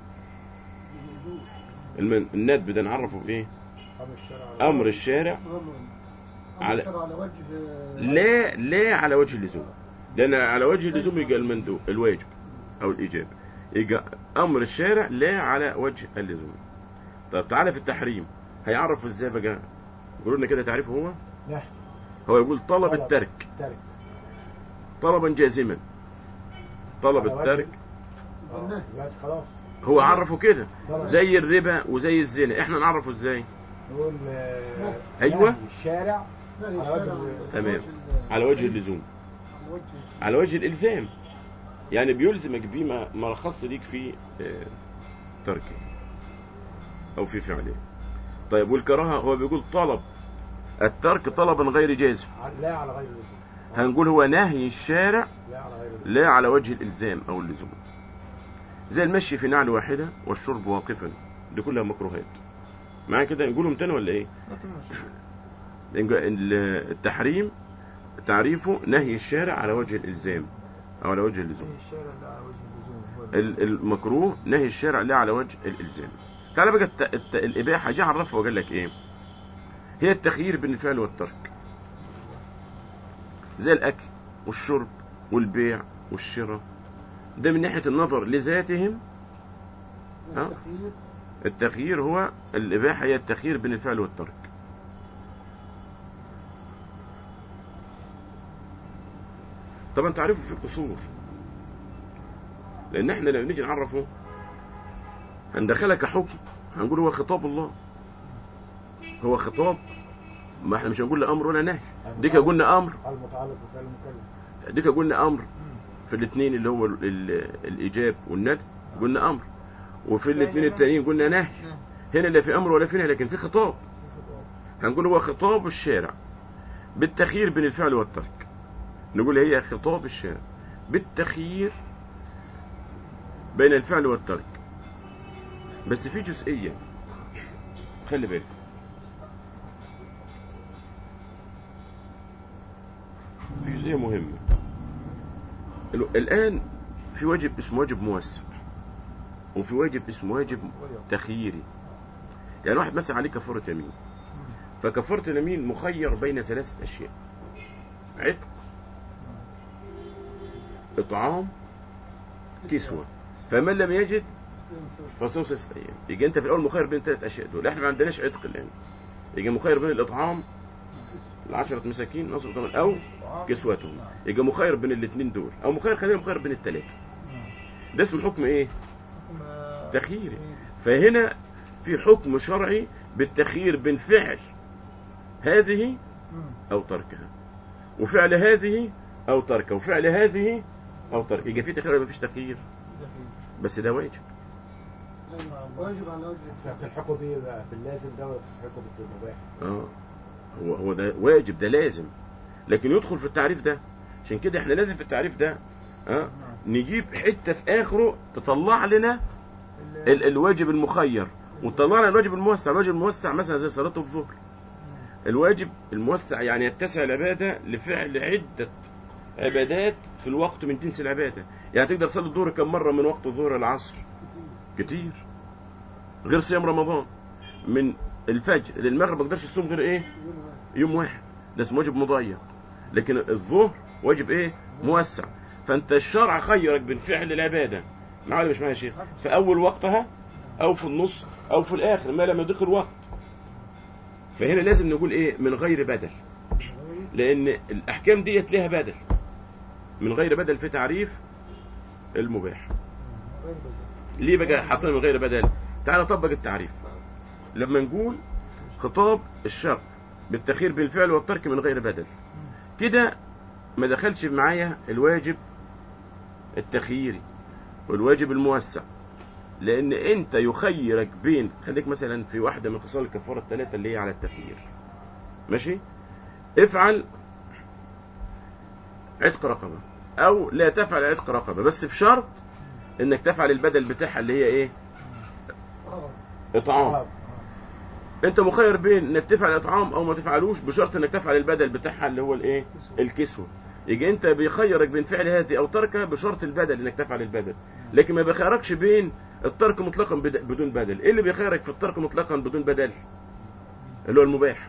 المن... الندب ده نعرفه بايه أمر الشارع على امر الشارع على- على على وجه لا لا على وجه اللزوم لان على وجه اللزوم يجي المندوب الواجب او الايجاب يجي امر الشارع لا على وجه اللزوم طب تعالى في التحريم هيعرفوا ازاي بقى يقولوا لنا كده تعريفه هو نهي هو يقول طلب طلب. الترك ترك طلبا جازما طلب على وجه- الترك آه، بس خلاص هو عرفه كده طلب. زي الربا وزي الزنا احنا نعرفه ازاي نقول آه، أيوة. نهي الشارع نهي على وجه الشارع ال- تمام. ال- على وجه اللزوم على وجه على وجه الالزام يعني بيلزمك بيه ما ما رخصت ليك في آه، تركه او في فعله طيب والكراهه هو بيقول طلب الترك طلبا غير جازم على- لا على غير اللزوم هنقول هو نهي الشارع لا على غير اللزوم لا على وجه الالزام او اللزوم زي المشي في نعل واحده والشرب واقفا دي كلها مكروهات معايا كده نقولهم تاني ولا ايه لا تمشي نقول ال- التحريم تعريفه نهي الشارع على وجه الالزام او على وجه اللزوم نهي الشارع لا على وجه اللزوم هو ال- المكروه نهي الشارع لا على وجه الالزام تعالى بقى الت... الت... الاباحه جه عرفها وقال لك ايه هي التخيير بين الفعل والترك زي الاكل والشرب والبيع والشراء ده من ناحيه النظر لذاتهم ها؟ التخيير التخيير هو الاباحه هي التخيير بين الفعل والترك طبعا تعرفه في قصور لان احنا لما نيجي نعرفه هندخلها كحكم هنقول هو خطاب الله هو خطاب ما احنا مش هنقول لا امر ولا نهي ديك قلنا امر المتعلق بفعل المكلف ديك قلنا امر في الاثنين اللي هو ال- ال- الايجاب والندب قلنا امر وفي الاثنين التانيين قلنا نهي نهي. هنا لا في امر ولا في نهي لكن في خطاب هنقول هو خطاب الشارع بالتخيير بين الفعل والترك نقول هي خطاب الشارع بالتخيير بين الفعل والترك بس في جزئية خلي بالك في جزئية مهمة ال- الآن في واجب اسمه واجب موسع وفي واجب اسمه واجب تخييري يعني واحد مثلا عليه كفارة يمين فكفارة اليمين مخير بين ثلاثة أشياء عتق إطعام كسوة فمن لم يجد فصوم ستة أيام يجي أنت في الأول مخير بين ثلاث أشياء دول إحنا ما عندناش عتق الآن يجي مخير بين الإطعام العشرة مساكين نصف ضمان او كسوتهم يبقى مخير بين الاثنين دول او مخير خلينا مخير بين الثلاثه ده اسمه الحكم ايه تخييري فهنا في حكم شرعي بالتخيير بين فعل هذه او تركها وفعل هذه او تركها وفعل هذه او تركها يبقى في تخيير ولا مفيش تخيير بس ده واجب واجب على وجه الفعل تلحقوا بيه بقى باللازم ده ولا تلحقوا بالمباح اه هو هو ده واجب ده لازم لكن يدخل في التعريف ده عشان كده احنا لازم في التعريف ده اه نجيب حته في اخره تطلع لنا ال الواجب المخير وتطلع لنا الواجب الموسع الواجب الموسع مثلا زي صلاه الظهر الواجب الموسع يعني يتسع العباده لفعل عده عبادات في الوقت من جنس العباده يعني تقدر تصلي الظهر كم مره من وقت الظهر العصر كتير غير صيام رمضان من الفجر للمغرب ما اقدرش اصوم غير ايه يوم واحد يوم واحد ده اسمه واجب مضيق لكن الظهر واجب ايه موسع فانت الشرع خيرك بين فعل العباده معايا ولا مش معايا يا شيخ في اول وقتها او في النص او في الاخر ما لم يضيق الوقت فهنا لازم نقول ايه من غير بدل لان الاحكام ديت لها بدل من غير بدل في تعريف المباح ليه بقى حاطين من غير بدل تعال نطبق التعريف لما نقول خطاب الشرع بالتخير بالفعل والترك من غير بدل كده ما دخلش معايا الواجب التخييري والواجب الموسع لان انت يخيرك بين خليك مثلا في واحده من خصال الكفاره الثلاثه اللي هي على التخيير ماشي افعل عتق رقبه او لا تفعل عتق رقبه بس بشرط انك تفعل البدل بتاعها اللي هي ايه اه اطعام انت مخير بين انك تفعل اطعام او ما تفعلوش بشرط انك تفعل البدل بتاعها اللي هو الايه الكسوه يجي انت بيخيرك بين فعل هذه او تركها بشرط البدل انك تفعل البدل لكن ما بيخيركش بين الترك مطلقا بد- بدون بدل ايه اللي بيخيرك في الترك مطلقا بدون بدل اللي هو المباح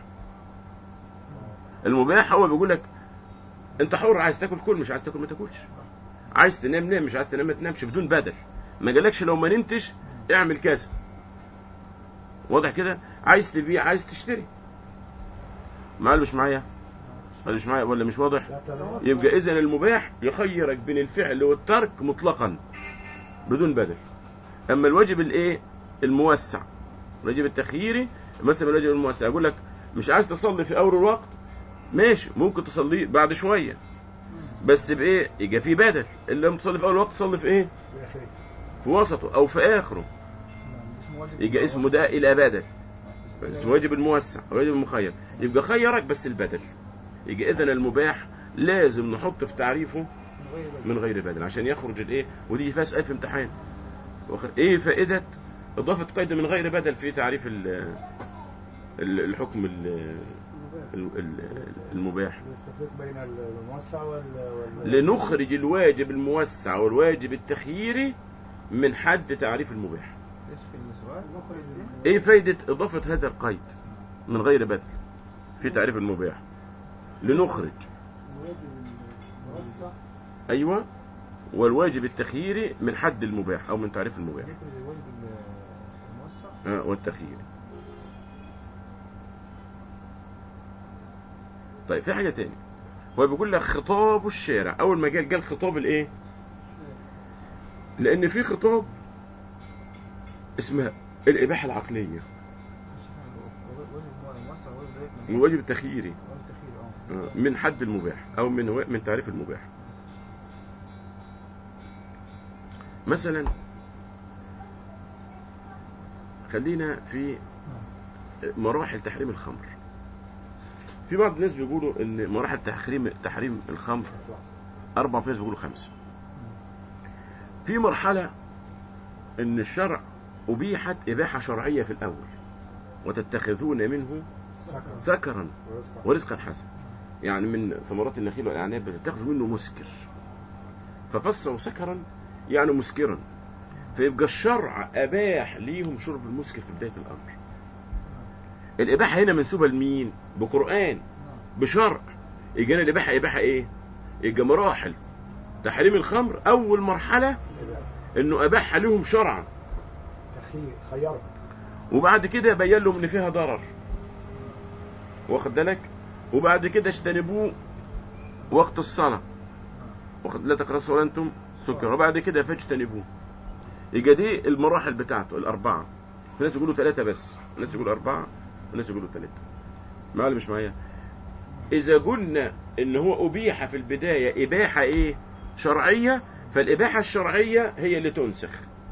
المباح هو بيقول لك انت حر عايز تاكل كل مش عايز تاكل ما تاكلش عايز تنام نام مش عايز تنام ما تنامش بدون بدل ما قالكش لو ما نمتش اعمل كذا واضح كده عايز تبيع عايز تشتري معايا ولا مش معايا ولا مش معايا ولا مش واضح لا تمام يبقى اذا المباح يخيرك بين الفعل والترك مطلقا بدون بدل اما الواجب الايه الموسع الواجب التخييري مثلا الواجب الموسع يقول لك مش عايز تصلي في اول الوقت ماشي ممكن تصلي بعد شويه بس بايه يبقى في بدل اللي لما تصلي في اول الوقت تصلي في ايه في آخره. في وسطه او في اخره يبقى اسمه ده الى بدل اسمه واجب الموسع واجب المخير يبقى خيرك بس البدل يبقى اذا المباح لازم نحط في تعريفه من غير بدل عشان يخرج الايه ودي فيها سؤال في امتحان واخد- ايه فائده اضافه قيد من غير بدل في تعريف ال- ال- الحكم ال- ال- ال- المباح نستفرق بين الموسع وال وال لنخرج الواجب الموسع والواجب التخييري من حد تعريف المباح ايش في السؤال مخرج ايه فايده اضافه هذا القيد من غير بدل في تعريف المباح لنخرج الواجب الموسع ايوه والواجب التخييري من حد المباح او من تعريف المباح يخرج الواجب الموسع آه، والتخيير طيب في حاجة تاني هو بيقول لك خطاب الشارع أول ما قال قال خطاب الإيه؟ لأن في خطاب اسمها الإباحة العقلية مش احنا واجب الموسع واجب ده من الواجب التخييري واجب تخيير اه آه، من حد المباح أو من من تعريف المباح مثلا خلينا في مراحل تحريم الخمر في بعض الناس بيقولوا ان مراحل تحريم تحريم الخمر اربع في ناس بيقولوا خمسه في مرحله ان الشرع ابيحت اباحه شرعيه في الاول وتتخذون منه سكر سكرا ورزقا ورزقا حسنا يعني من ثمرات النخيل والاعناب بتتخذ منه مسكر ففسروا سكرا يعني مسكرا فيبقى الشرع اباح ليهم شرب المسكر في بدايه الامر الاباحه هنا منسوبه لمين بقران بشرع يجي هنا الاباحه اباحه ايه يبقى مراحل تحريم الخمر اول مرحله انه اباح لهم شرعا تخيير خيرك وبعد كده بين لهم ان فيها ضرر واخد بالك وبعد كده اجتنبوه وقت الصلاة وقد لا تقرأ الصلاة أنتم سكر وبعد كده فاجتنبوه يبقى دي المراحل بتاعته الأربعة في ناس يقولوا ثلاثة بس ناس يقولوا أربعة وناس يقولوا ثلاثة معايا ولا مش معايا إذا قلنا إن هو أبيح في البداية إباحة إيه شرعية فالإباحة الشرعية هي اللي تنسخ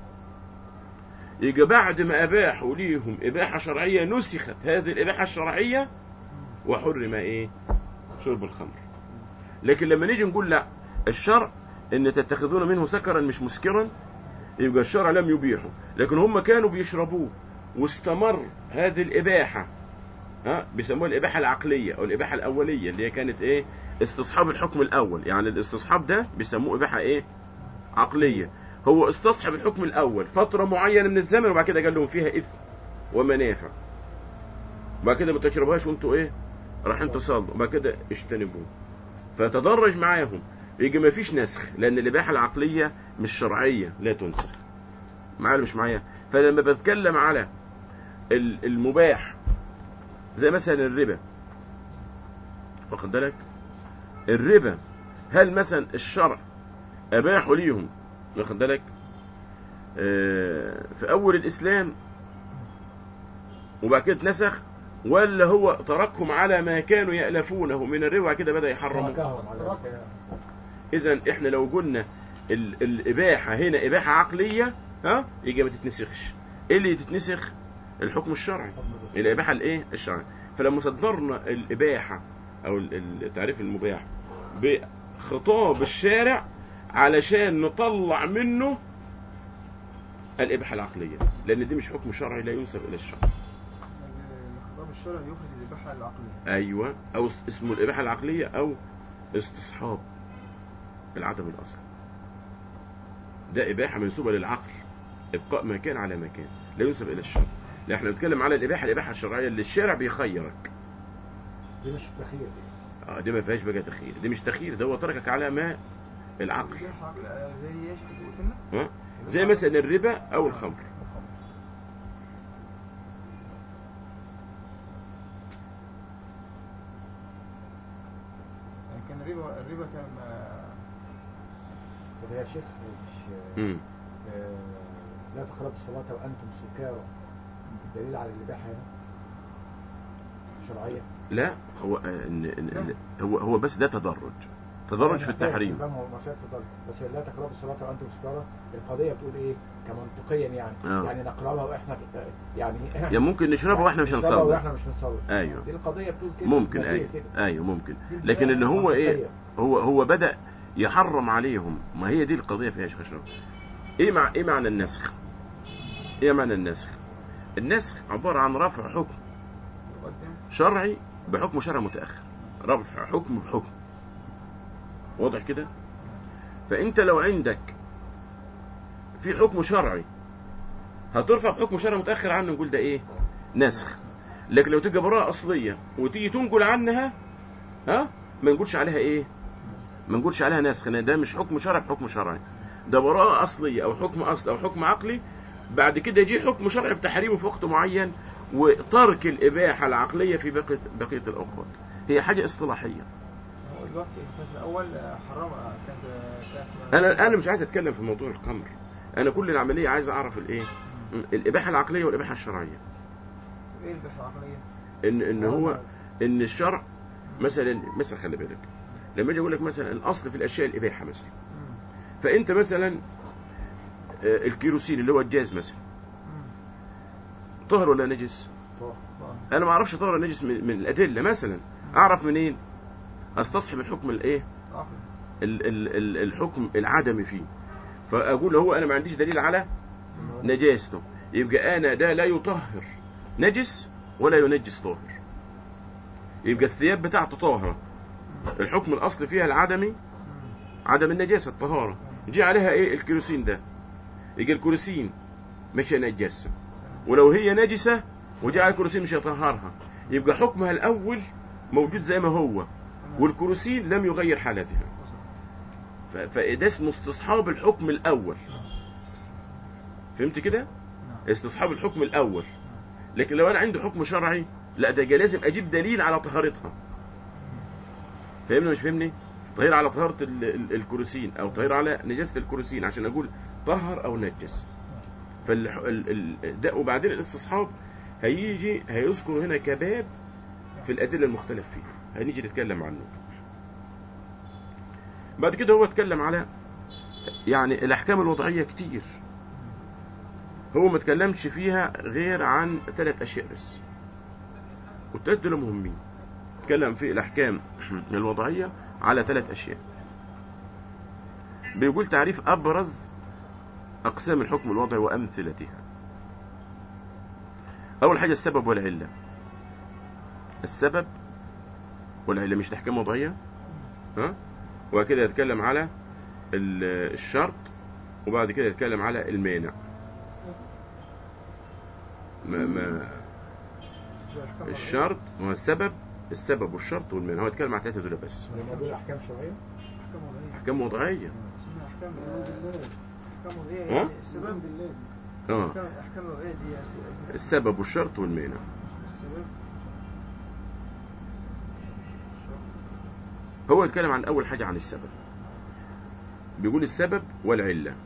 يبقى بعد ما أباحوا ليهم إباحة شرعية نسخت هذه الإباحة الشرعية وحرم إيه شرب الخمر لكن لما نيجي نقول لا الشرع ان تتخذون منه سكرا مش مسكرا يبقى الشرع لم يبيحه لكن هم كانوا بيشربوه واستمر هذه الإباحة ها بيسموها الإباحة العقلية أو الإباحة الأولية اللي هي كانت إيه استصحاب الحكم الأول يعني الاستصحاب ده بيسموه إباحة إيه عقلية هو استصحب الحكم الأول فترة معينة من الزمن وبعد كده قال لهم فيها إثم ومنافع وبعد كده ما تشربوهاش وانتوا إيه رايحين تصلوا وبعد كده اجتنبوه فتدرج معاهم يجي ما فيش نسخ لأن الإباحة العقلية مش شرعية لا تنسخ معايا ولا مش معايا فلما بتكلم على ال- المباح زي مثلا الربا واخد بالك الربا هل مثلا الشرع أباحوا ليهم واخد بالك آه، في أول الإسلام وبعد كده اتنسخ ولا هو تركهم على ما كانوا يألفونه من الربا وبعد كده بدأ يحرموا تركهم على ذلك. اذا احنا لو قلنا ال- الاباحه هنا اباحه عقليه ها يجي ما تتنسخش ايه اللي تتنسخ الحكم الشرعي الاباحه الايه الشرعي فلما صدرنا الاباحه او ال- ال- تعريف المباح بخطاب الشارع علشان نطلع منه الاباحه العقليه لان دي مش حكم شرعي لا ينسب الى الشرع الخطاب الشرعي يخرج الإباحة العقلية ايوه او اسمه الاباحه العقليه او استصحاب العدم الاصل ده اباحه منسوبه للعقل ابقاء ما كان على ما كان لا ينسب الى الشرع لا احنا بنتكلم على الاباحه الاباحه الشرعيه اللي الشارع بيخيرك دي مش تخير دي اه دي ما فيهاش بقى تخيير دي مش تخيير ده هو تركك على ما العقل الإباحة عقلية زي ايش كنت قلنا؟ ها زي مثلا الربا او الخمر يعني كان الربا الربا كان آه، طب يا شيخ مش امم آه، لا تقربوا الصلاة وأنتم سكارى دليل على الإباحة هنا شرعية لا هو آه، إن إن هو هو بس ده تدرج تدرج في التحريم فاهم هو مسألة تدرج بس لا تقربوا الصلاة وأنتم سكارى القضية بتقول إيه كمنطقيا يعني آه. يعني نقربها وإحنا يعني يا ممكن نشربها واحنا مش نشربها هنصلي وإحنا مش هنصلي ايوه دي القضية بتقول كده ممكن نتيجة ايوه كده. ايوه ممكن دي لكن ان هو ايه منطقية. هو هو بدا يحرم عليهم ما هي دي القضيه فيها يا شيخ اشرف ايه مع ايه معنى النسخ ايه معنى النسخ النسخ عباره عن رفع حكم مقدم شرعي بحكم شرعي متاخر رفع حكم بحكم واضح كده فانت لو عندك في حكم شرعي هترفع بحكم شرعي متاخر عنه نقول ده ايه نسخ لكن لو تيجي براءه اصليه وتيجي تنقل عنها ها ما نقولش عليها ايه ما نقولش عليها نسخ لان ده مش حكم شرعي بحكم شرعي ده براءه اصليه او حكم اصلي او حكم عقلي بعد كده يجي حكم شرعي بتحريمه في وقت معين وترك الاباحه العقليه في بقيه بقيه الاوقات هي حاجه اصطلاحيه هو الوقت كان في الأول آه، حرام آه، كانت آه، كانت انا انا مش عايز اتكلم في موضوع الخمر انا كل العمليه عايز اعرف الايه الاباحه العقليه والاباحه الشرعيه ايه الإباحة العقلية؟ ان ان هو ان الشرع مثلا مثلا خلي بالك لما اجي اقول لك مثلا الاصل في الاشياء الاباحه مثلا مم. فانت مثلا آه، الكيروسين اللي هو الجاز مثلا مم. طهر ولا نجس طه. طبعا. انا ما اعرفش طهر ولا نجس من, من الادله مثلا اعرف منين استصحب الحكم الايه عقل ال- ال- ال- الحكم العدمي فيه فاقول هو انا ما عنديش دليل على نجاسته يبقى انا ده لا يطهر نجس ولا ينجس طاهر يبقى الثياب بتاعته طاهره الحكم الاصلي فيها العدمي مم. عدم النجاسه الطهاره يجي عليها ايه الكيروسين ده يجي الكيروسين مش هينجسها ولو هي نجسه وجاء على الكيروسين مش هيطهرها يبقى حكمها الاول موجود زي ما هو والكيروسين لم يغير حالتها ف- فده اسمه استصحاب الحكم الاول فهمت كده نعم. استصحاب الحكم الاول لكن لو انا عندي حكم شرعي لا ده يبقى لازم اجيب دليل على طهارتها فاهمني مش فاهمني طهير على طهارة ال- ال- الكروسين او طهير على نجاسة الكروسين عشان اقول طهر او نجس فال ال- ال- ده وبعدين الاستصحاب هيجي هيذكر هنا كباب في الادله المختلف فيها هنيجي نتكلم عنه بعد كده هو اتكلم على يعني الاحكام الوضعيه كتير هو ما اتكلمش فيها غير عن ثلاث اشياء بس والثلاث دول مهمين اتكلم في الاحكام الوضعيه على ثلاث اشياء بيقول تعريف ابرز اقسام الحكم الوضعي وامثلتها اول حاجه السبب والعله السبب والعله مش احكام وضعيه ها وبعد كده يتكلم على ال- الشرط وبعد كده يتكلم على المانع ما ما الشرط هو السبب السبب والشرط والمانع هو يتكلم على ثلاثه دول بس لما دول احكام شرعيه احكام وضعيه احكام وضعيه اسمها احكام الحمد لله احكام وضعيه ها؟ يعني السبب الحمد لله اه احكام احكام وضعيه دي يعني السبب والشرط والمانع السبب هو يتكلم عن اول حاجه عن السبب بيقول السبب والعله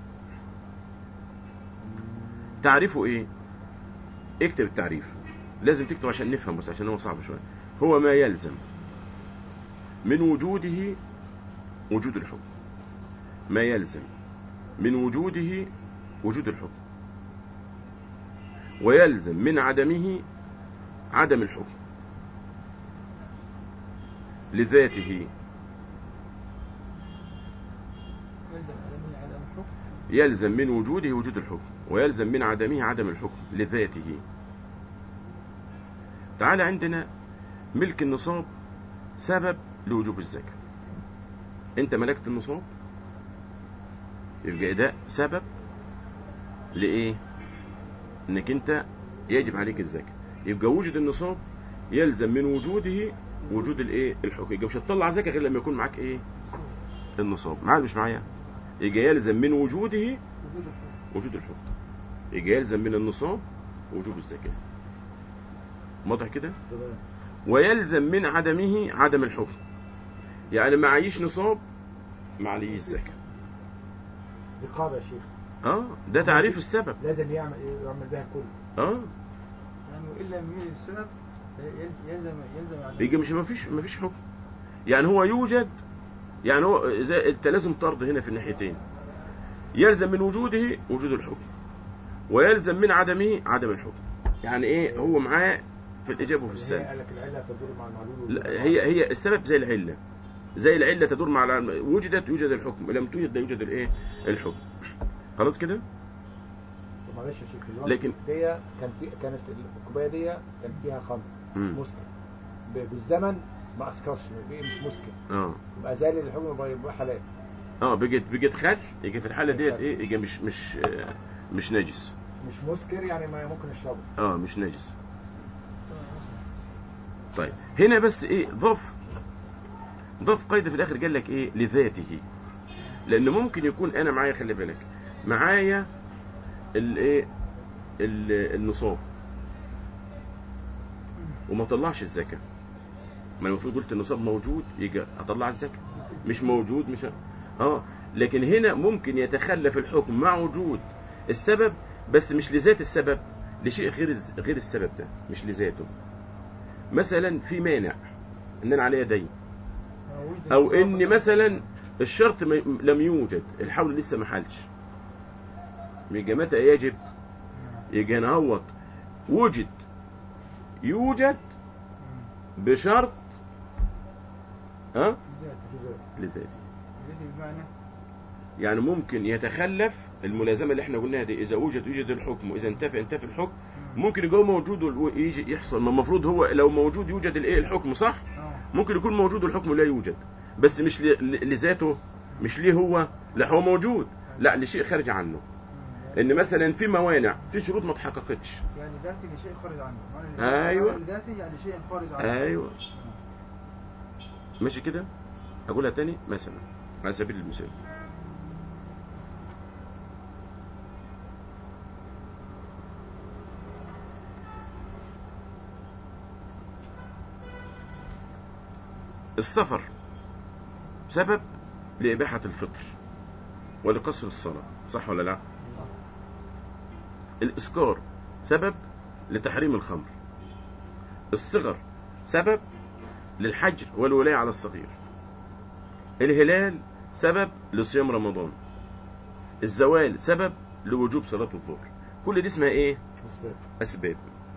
تعريفه ايه اكتب التعريف لازم تكتب عشان نفهم بس عشان هو صعب شويه هو ما يلزم من وجوده وجود الحكم ما يلزم من وجوده وجود الحكم ويلزم من عدمه عدم الحكم لذاته يلزم على عدم الحكم يلزم من وجوده وجود الحكم ويلزم من عدمه عدم الحكم لذاته تعالى عندنا ملك النصاب سبب لوجوب الزكاة انت ملكت النصاب يبقى ده سبب لإيه انك انت يجب عليك الزكاة يبقى وجود النصاب يلزم من وجوده وجود الايه الحكم يبقى مش هتطلع زكاة غير لما يكون معاك ايه النصاب معايا مش معايا يبقى يلزم من وجوده وجود الحكم وجود الحكم يبقى يلزم من النصاب وجوب الزكاة واضح كده تمام ويلزم من عدمه عدم الحكم يعني ما معيش نصاب ما عليش زكاة دي قاعده يا شيخ اه ده تعريف السبب لازم يعمل يعمل بها كل اه يعني وان لم يوجد السبب يلزم يلزم على يبقى مش ما فيش ما فيش حكم يعني هو يوجد يعني هو زي التلازم طرد هنا في الناحيتين يلزم من وجوده وجود الحكم ويلزم من عدمه عدم الحكم يعني ايه هو معاه في الاجابه وفي هي السلب قال لك العله تدور مع المعلول لا هي هي السبب زي العله زي العله تدور مع العلم. وجدت يوجد الحكم لم توجد لا يوجد الايه الحكم خلاص كده طب معلش يا شيخ الوقت لكن- دي كان في كانت الكوبايه دي كان فيها خمر مم. مسكر ب- بالزمن ما اسكرش بقي مش مسكر اه يبقى زال الحكم يبقى يبقى حلال اه بقت بقت خل يجي في الحاله ديت ايه يجي مش مش آه، مش نجس مش مسكر يعني ما ممكن اشربه اه مش نجس طيب هنا بس ايه ضاف ضاف قيد في الاخر قال لك ايه لذاته لان ممكن يكون انا معايا خلي بالك معايا الايه ال- النصاب وما طلعش الزكاه ما المفروض قلت النصاب موجود يجي اطلع الزكاه مش موجود مش ه- اه لكن هنا ممكن يتخلف الحكم مع وجود السبب بس مش لذات السبب لشيء غير الز- غير السبب ده مش لذاته مثلا في مانع ان انا عليا دين وجد او النصاب ان مثلا الشرط ما- لم يوجد الحول لسه ما حلش يبقى متى يجب يجي نهوط وجد يوجد بشرط ها ذات لذاته ذات بمعنى يعني ممكن يتخلف الملازمه اللي احنا قلناها دي اذا وجد يوجد الحكم واذا انتفى انتفى الحكم ممكن يكون موجود ويجي يحصل ما المفروض هو لو موجود يوجد الايه الحكم صح اه ممكن يكون موجود والحكم لا يوجد بس مش ل- ل- لذاته مش ليه هو لا هو موجود لا لشيء خارج عنه ان مثلا في موانع في شروط ما اتحققتش يعني ذاتي لشيء خارج عنه معنى أيوة. معنى ذاتي يعني شيء خارج عنه ايوه ماشي كده اقولها تاني مثلا على سبيل المثال السفر سبب لإباحة الفطر ولقصر الصلاة صح ولا لا الإسكار سبب لتحريم الخمر الصغر سبب للحجر والولاية على الصغير الهلال سبب لصيام رمضان الزوال سبب لوجوب صلاة الظهر كل دي اسمها ايه أسباب. أسباب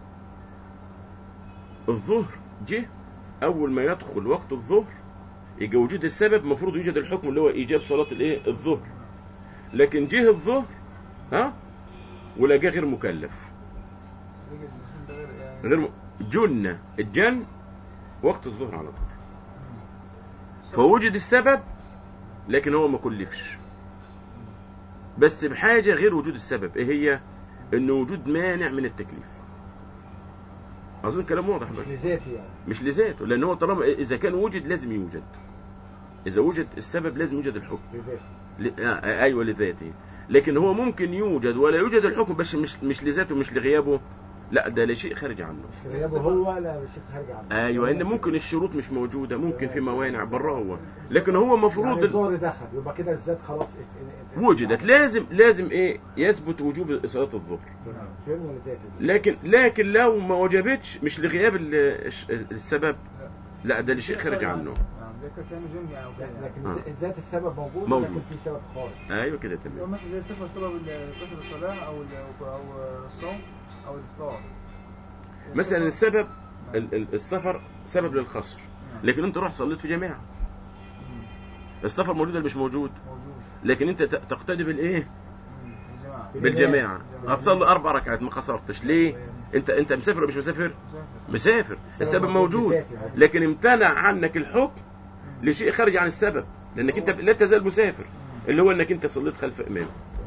الظهر جه أول ما يدخل وقت الظهر يجي وجود السبب المفروض يوجد الحكم اللي هو إيجاب صلاة الإيه الظهر لكن جه الظهر ها ولا جه غير مكلف يجي الجسم ده غير يعني غير م... جن الجن وقت الظهر على طول فوجد السبب لكن هو ما كلفش بس بحاجة غير وجود السبب ايه هي ان وجود مانع من التكليف اظن كلام واضح مش بقى. لذاتي يعني مش لذاته لان هو طالما اذا كان وجد لازم يوجد اذا وجد السبب لازم يوجد الحكم لذاتي ل... آه ايوه لذاته لكن هو ممكن يوجد ولا يوجد الحكم بس مش مش لذاته مش لغيابه لا ده لشيء خارج عنه مش غيابه هو لا مش خارج عنه ايوه ان ممكن الشروط مش موجوده ممكن في موانع بره هو لكن هو المفروض يعني ال- الظهر دخل يبقى كده الذات خلاص ات- ات- ات- وجدت لازم لازم ايه يثبت وجوب صلاه الظهر تمام. فهمنا لذاتي دي. لكن لكن لو ما وجبتش مش لغياب ال- الش- السبب لا ده لشيء خارج عنه نعم زي كده كانه جن يعني وكده يعني. لكن آه. الز- ذات السبب موجود, موجود. لكن في سبب خارج ايوه كده لو تمام مثلا زي صفر سبب ال- كسر الصلاة أو ال- أو الصوم أو الإفطار مثلا السبب ال- ال- السفر سبب للقصر نعم. لكن انت رحت صليت في جماعه مم. السفر موجود ولا مش موجود موجود لكن انت ت- تقتدي بالايه مم. الجماعة بالجماعه هتصلي اربع ركعات ما قصرتش ليه انت انت مسافر ولا مش مسافر مسافر السبب موجود لذاتي يعني. لكن امتنع عنك الحكم لشيء خارج عن السبب لانك انت لا تزال مسافر اللي هو انك انت صليت خلف امام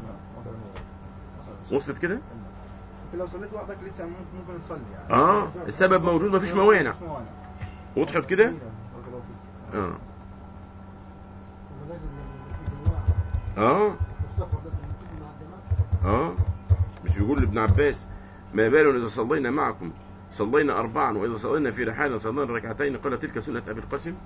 وصلت كده لكن لو صليت وحدك لسه ممكن ممكن تصلي يعني اه السبب موجود مفيش موانع مفيش موانع وضحت كده جميلة. بارك الله فيك. اه ولازم في جماعة اه والسفر لازم يكون مع الجماعة اه مش بيقول لابن عباس ما بال اذا صلينا معكم صلينا اربعا واذا صلينا في رحالنا صلينا ركعتين قال تلك سنه ابي القاسم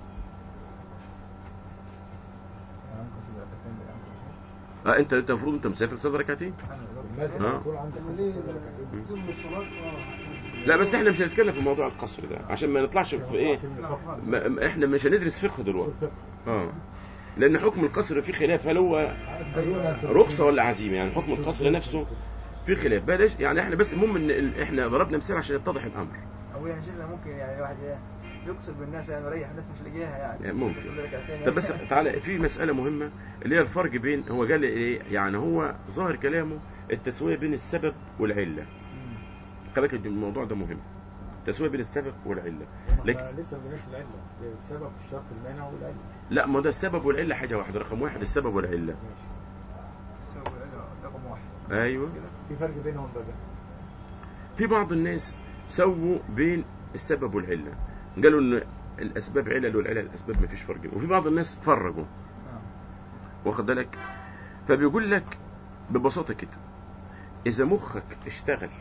يعني ممكن تصلي ركعتين بالأمر. اه انت انت المفروض انت مسافر تصلي ركعتين المسجد آه. على طول عندك لما ليه تتم الصلاة اه لا بس احنا مش هنتكلم في موضوع القصر ده عشان ما نطلعش في ايه ما ما- احنا مش هندرس فقه دلوقتي اه لان حكم القصر فيه خلاف هل هو رخصه ولا عزيمه يعني حكم القصر نفسه في خلاف بلاش يعني احنا بس المهم ان ال- احنا ضربنا مثال عشان يتضح الامر أو يعني شيخنا ممكن يعني الواحد إيه يقصد بالناس يعني يريح الناس مش لاقيها يعني يعني ممكن. يصلي ركعتين طب بس تعالى في مسألة مهمة اللي هي الفرق بين هو قال ايه يعني هو ظاهر كلامه التسوية بين السبب والعلة مم. خلي بالك الموضوع ده مهم التسوية بين السبب والعلة لكن لكن- لسه ما بناش العله السبب الشرط المانع والعله لا ما ده السبب والعلة حاجة واحدة رقم واحد السبب والعلة ماشي السبب والعلة رقم واحد ايوه في فرق بينهم بقى في بعض الناس سووا بين السبب والعلة قالوا ان الاسباب علل والعلل الاسباب ما فيش فرق وفي بعض الناس فرقوا نعم واخد بالك فبيقول لك ببساطة كده إذا مخك اشتغل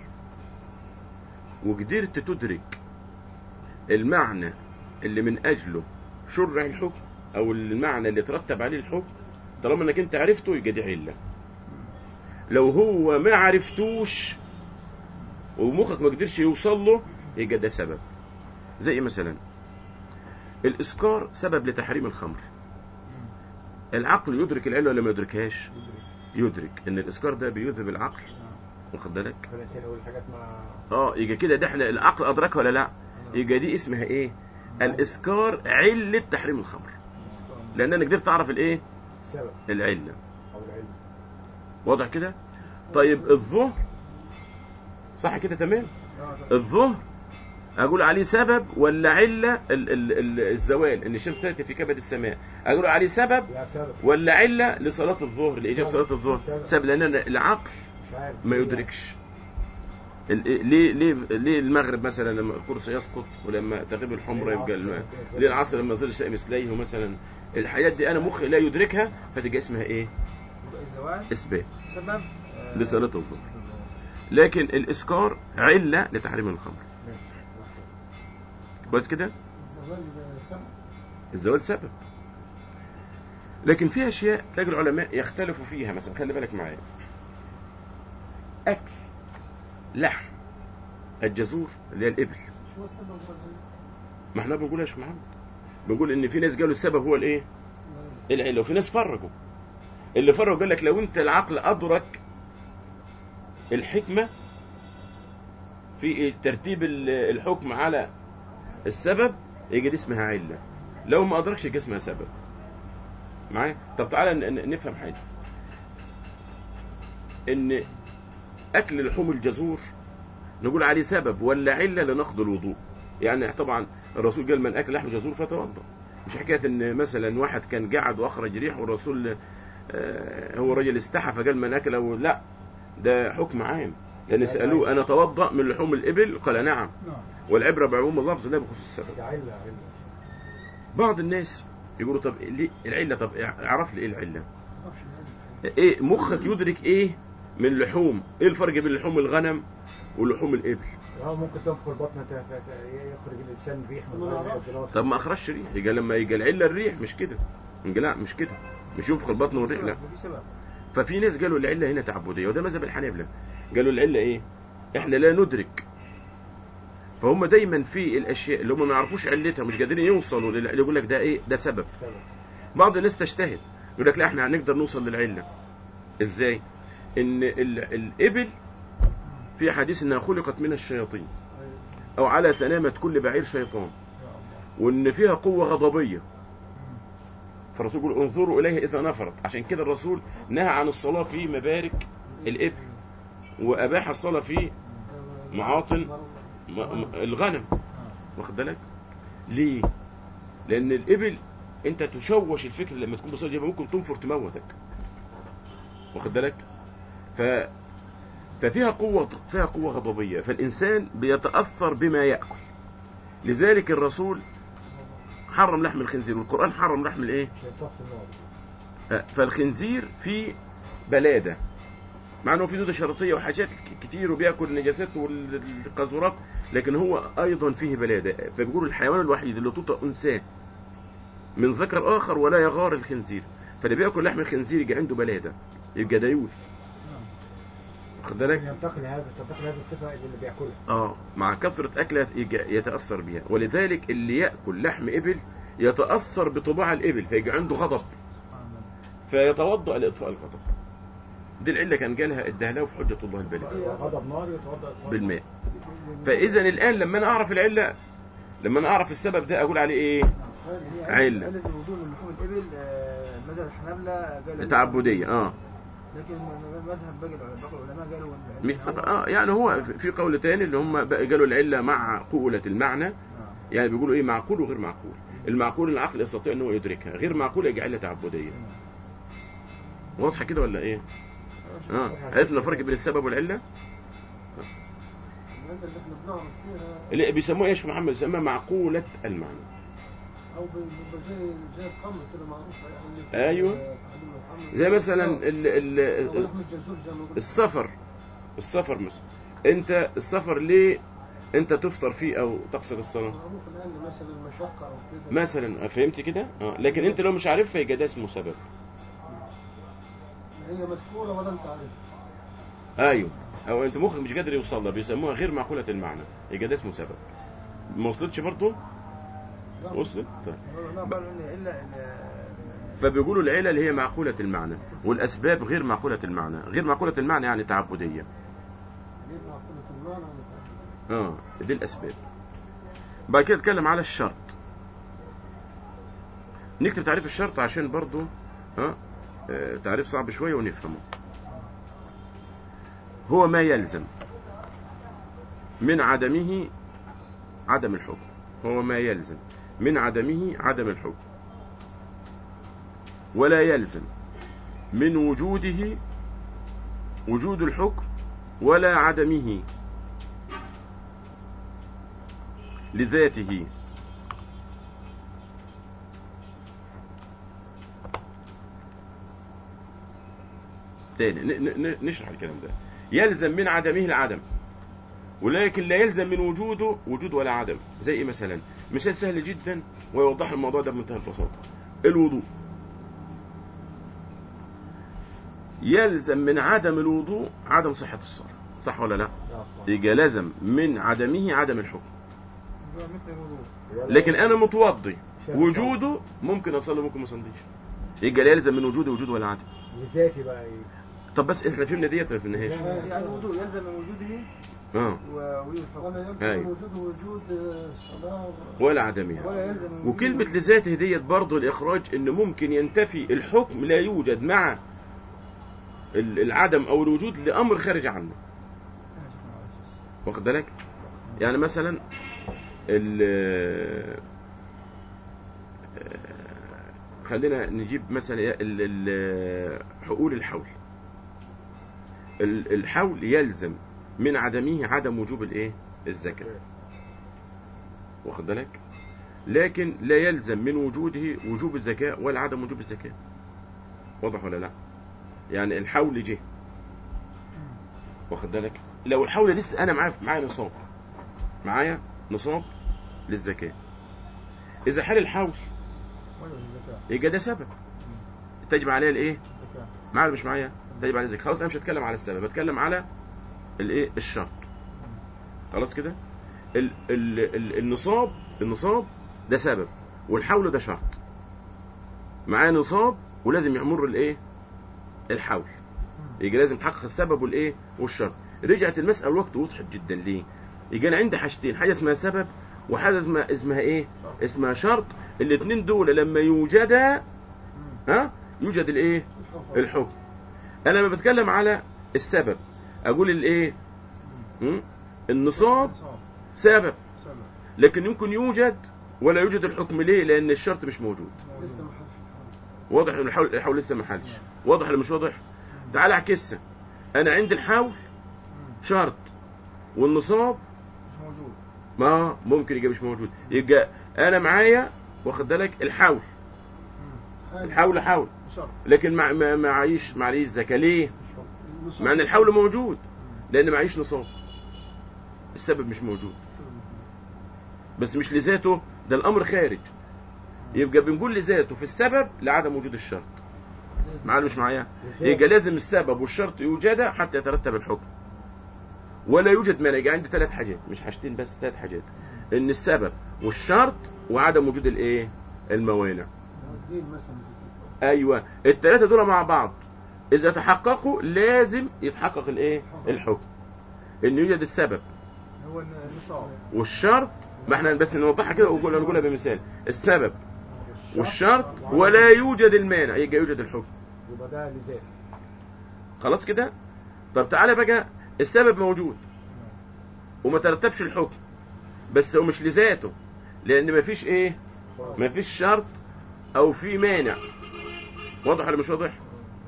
وقدرت تدرك المعنى اللي من أجله شرع الحكم أو المعنى اللي ترتب عليه الحكم طالما إنك أنت عرفته يبقى دي علة لو هو ما عرفتوش ومخك ما قدرش يوصل له يبقى ده سبب زي مثلا الإسكار سبب لتحريم الخمر العقل يدرك العلة ولا ما يدركهاش يدرك ان الاسكار ده بيذهب العقل واخد بالك فالانسان يقول حاجات ما اه يبقى كده ده احنا العقل ادركها ولا لا يبقى دي اسمها ايه الاسكار علة تحريم الخمر لان انا قدرت اعرف الايه السبب العلة او العلم واضح كده طيب الظهر صح كده تمام الظهر اقول عليه سبب ولا علة ال ال ال الزوال ان الشمس تاتي في كبد السماء اقول عليه سبب لا سبب ولا علة لصلاة الظهر لإجابة صلاة الظهر سبب لأن أنا العقل مش عارف ما يدركش ال- ليه ليه ليه المغرب مثلا لما القرص يسقط ولما تغيب الحمرة يبقى الماء ليه العصر لما يظل شيء مثليه مثلا الحاجات دي انا مخي لا يدركها فتبقى اسمها ايه يبقى الزواج اثبات سبب آه، لصلاة الظهر لكن الاسكار علة لتحريم الخمر ماشي. كويس كده الزوال سبب الزواج سبب لكن في اشياء تلاقي العلماء يختلفوا فيها مثلا خلي بالك معايا اكل لحم الجزور اللي هي الابل شو هو السبب والعلة؟ ما احنا بنقول يا شيخ محمد بنقول ان في ناس قالوا السبب هو الايه العله وفي ناس فرقوا اللي فرقوا قال لك لو انت العقل ادرك الحكمه في ترتيب ال- الحكم على السبب يجي دي اسمها عله لو ما ادركش يجي اسمها سبب معايا طب تعالى ن- ن- نفهم حاجه ان اكل لحوم الجزور نقول عليه سبب ولا عله لنقض الوضوء يعني طبعا الرسول قال من اكل لحم جزور فتوضا مش حكايه ان مثلا واحد كان قاعد واخرج ريح والرسول آه، هو رجل استحى فقال من اكله لا ده حكم عام لان سالوه انا اتوضا من لحوم الابل قال نعم نعم والعبره بعموم اللفظ لا بخصوص السبب ده علة علة بعض الناس يقولوا طب ليه العله طب اعرف لي ايه العله ما اعرفش العلة. ايه مخك يدرك ايه من لحوم ايه الفرق بين لحوم الغنم ولحوم الابل اه ممكن تنفخ البطن ت- ت- ت- يخرج الانسان ريح من ما غير نعرفش. مقدرات. طب ما اخرجش ريح يبقى لما يجي العله الريح مش كده يبقى لا مش كده مش ينفخ البطن والريح لا في سبب ففي ناس قالوا العله هنا تعبديه وده مذهب الحنابلة قالوا العله ايه احنا لا ندرك فهم دايما في الاشياء اللي هم ما يعرفوش علتها مش قادرين يوصلوا لل- يقول لك ده ايه ده سبب سبب بعض الناس تجتهد يقول لك لا احنا هنقدر نوصل للعله ازاي ان ال- الابل في حديث انها خلقت من الشياطين أيوة. او على سلامه كل بعير شيطان يا الله وان فيها قوه غضبيه فالرسول يقول انظروا اليه اذا نفرت عشان كده الرسول نهى عن الصلاه في مبارك الابل واباح الصلاه في معاطن م- م- الغنم واخد بالك ليه لان الابل انت تشوش الفكر لما تكون بصير جيبها ممكن تنفر تموتك واخد بالك ف ففيها قوة فيها قوة غضبية فالإنسان بيتأثر بما يأكل لذلك الرسول حرم لحم الخنزير والقرآن حرم لحم الإيه؟ شيطان في النار آه، فالخنزير فيه بلادة مع انه فيه دودة شرطية وحاجات ك- كتير وبياكل النجاسات والقاذورات لكن هو ايضا فيه بلادة فبيقولوا الحيوان الوحيد اللي تطأ انثاه من ذكر اخر ولا يغار الخنزير فاللي بياكل لحم الخنزير يبقى عنده بلادة يبقى ديوث واخد بالك ينتقل هذا تنتقل هذه الصفة اللي بياكلها اه مع كثرة أكلة يج- يتأثر بها ولذلك اللي يأكل لحم إبل يتأثر بطباع الإبل فيجي عنده غضب فيتوضأ لإطفاء الغضب دي العلة كان جالها الدهلاوي في حجة الله البالغة غضب نار يتوضا بالماء فإذا الآن لما أنا أعرف العلة لما أنا أعرف السبب ده أقول عليه إيه هي علة. علة الوضوء من لحوم الإبل آه، مذهب الحنابلة قالوا تعبدية اه لكن مذهب باقي العلماء باقي العلماء قالوا إن مش العلة هو- اه يعني هو في قول تاني اللي هم بقى قالوا العلة مع قولة المعنى آه. يعني بيقولوا ايه معقول وغير معقول المعقول العقل يستطيع ان هو يدركها غير معقول يجي علة تعبدية واضحة كده ولا ايه اه عرفنا الفرق بين السبب والعلة العلة اللي احنا بنعرف فيها اللي بيسموها ايش محمد بيسموها معقولة المعنى او بيبقى زي زي الخمر كده معروف يعني أيوة. تعليم الخمر. زي مثلا آه. ال ال أو لحم الجزور زي ما قلت السفر السفر مثلا انت السفر ليه انت تفطر فيه او تقصر الصلاة معروف الان مثلا المشقه او كده مثلا فهمت كده اه لكن انت لو مش عارفها يبقى ده اسمه سبب هي مذكوره ولا انت عارف ايوه او انت مخك مش قادر يوصل لها بيسموها غير معقولة المعنى يبقى ده اسمه سبب ما وصلتش برضه لا، وصلت طيب العلماء قالوا إن إلا إن- فبيقولوا العلل هي معقولة المعنى والأسباب غير معقولة المعنى غير معقولة المعنى يعني تعبدية غير معقوله المعنى ولا اه دي الأسباب بعد كده اتكلم على الشرط نكتب تعريف الشرط عشان برضو ها آه، تعريف صعب شوية ونفهمه هو ما يلزم من عدمه عدم الحكم هو ما يلزم من عدمه عدم الحكم ولا يلزم من وجوده وجود الحكم ولا عدمه لذاته تاني ن- ن- ن- نشرح الكلام ده يلزم من عدمه العدم ولكن لا يلزم من وجوده وجود ولا عدم زي ايه مثلا مثال سهل جدا ويوضح الموضوع ده بمنتهى البساطه الوضوء يلزم من عدم الوضوء عدم صحة الصلاة صح ولا لا لا صح. يبقى لازم من عدمه عدم الحكم هو مثل الوضوء ولا- لكن انا متوضي شايف وجوده ممكن اصلي ممكن ما اصليش يبقى لا يلزم من وجوده وجود ولا عدم لذاتي بقى ايه طب بس احنا فهمنا ديت ولا فهمناهاش يعني الوضوء يلزم من وجوده اه ووجود الحكم ولا يلزم أيوة. وجود وجود الصلاة ولا عدمها ولا يلزم من وكلمة وجوده- لذاته ديت برضه الإخراج إن ممكن ينتفي الحكم لا يوجد مع ال- العدم أو الوجود لأمر خارج عنه واخد بالك؟ يعني مثلا ال خلينا نجيب مثلا ال- ال- حقول الحول ال- الحول يلزم من عدمه عدم وجوب الايه الزكاة واخد بالك لكن لا يلزم من وجوده وجوب الزكاة ولا عدم وجوب الزكاة واضح ولا لا يعني الحول جه واخد بالك لو الحول لسه انا معايا معايا نصاب معايا نصاب للزكاة اذا حال الحول ولا الزكاة يبقى ده سبب تجب عليه الايه الزكاة معايا ولا مش معايا تجب عليه الزكاة خلاص انا مش هتكلم على السبب هتكلم على الايه الشرط خلاص كده ال ال ال النصاب النصاب ده سبب والحول ده شرط معاه نصاب ولازم يمر الايه الحول يجي لازم يحقق السبب والايه والشرط رجعت المساله الوقت وضحت جدا ليه يجي انا عندي حاجتين حاجه اسمها سبب وحاجه اسمها اسمها ايه اسمها شرط الاثنين دول لما يوجدا ها يوجد الايه الحكم انا لما بتكلم على السبب اقول الايه م? النصاب صعب سبب سبب لكن يمكن يوجد ولا يوجد الحكم ليه لان الشرط مش موجود لسه ما حدش الحول. واضح ان الحول الحول لسه ما حلش واضح ولا مش واضح تعال اعكسها انا عندي الحول شرط والنصاب مش موجود ما ممكن يبقى مش موجود يبقى انا معايا واخد بالك الحول الحول حول شرط لكن مع ما معيش معيش زكاه ليه النصاب. مع ان الحول موجود لان معيش نصاب السبب مش موجود بس مش لذاته ده الامر خارج يبقى بنقول لذاته في السبب لعدم وجود الشرط معايا ولا مش معايا يبقى لازم السبب والشرط يوجدا حتى يترتب الحكم ولا يوجد مانع يبقى عندي ثلاث حاجات مش حاجتين بس ثلاث حاجات ان السبب والشرط وعدم وجود الايه الموانع الدين مثلا في الزكاة. ايوه الثلاثه دول مع بعض اذا تحققوا لازم يتحقق الايه الحكم ان يوجد السبب هو النصاب والشرط ما احنا بس نوضحها كده ونقول نقولها بمثال السبب والشرط ولا يوجد المانع يبقى يوجد الحكم يبقى ده لذاتي خلاص كده طب تعالى بقى السبب موجود وما ترتبش الحكم بس هو مش لذاته لان مفيش ايه مفيش شرط او في مانع واضح ولا مش واضح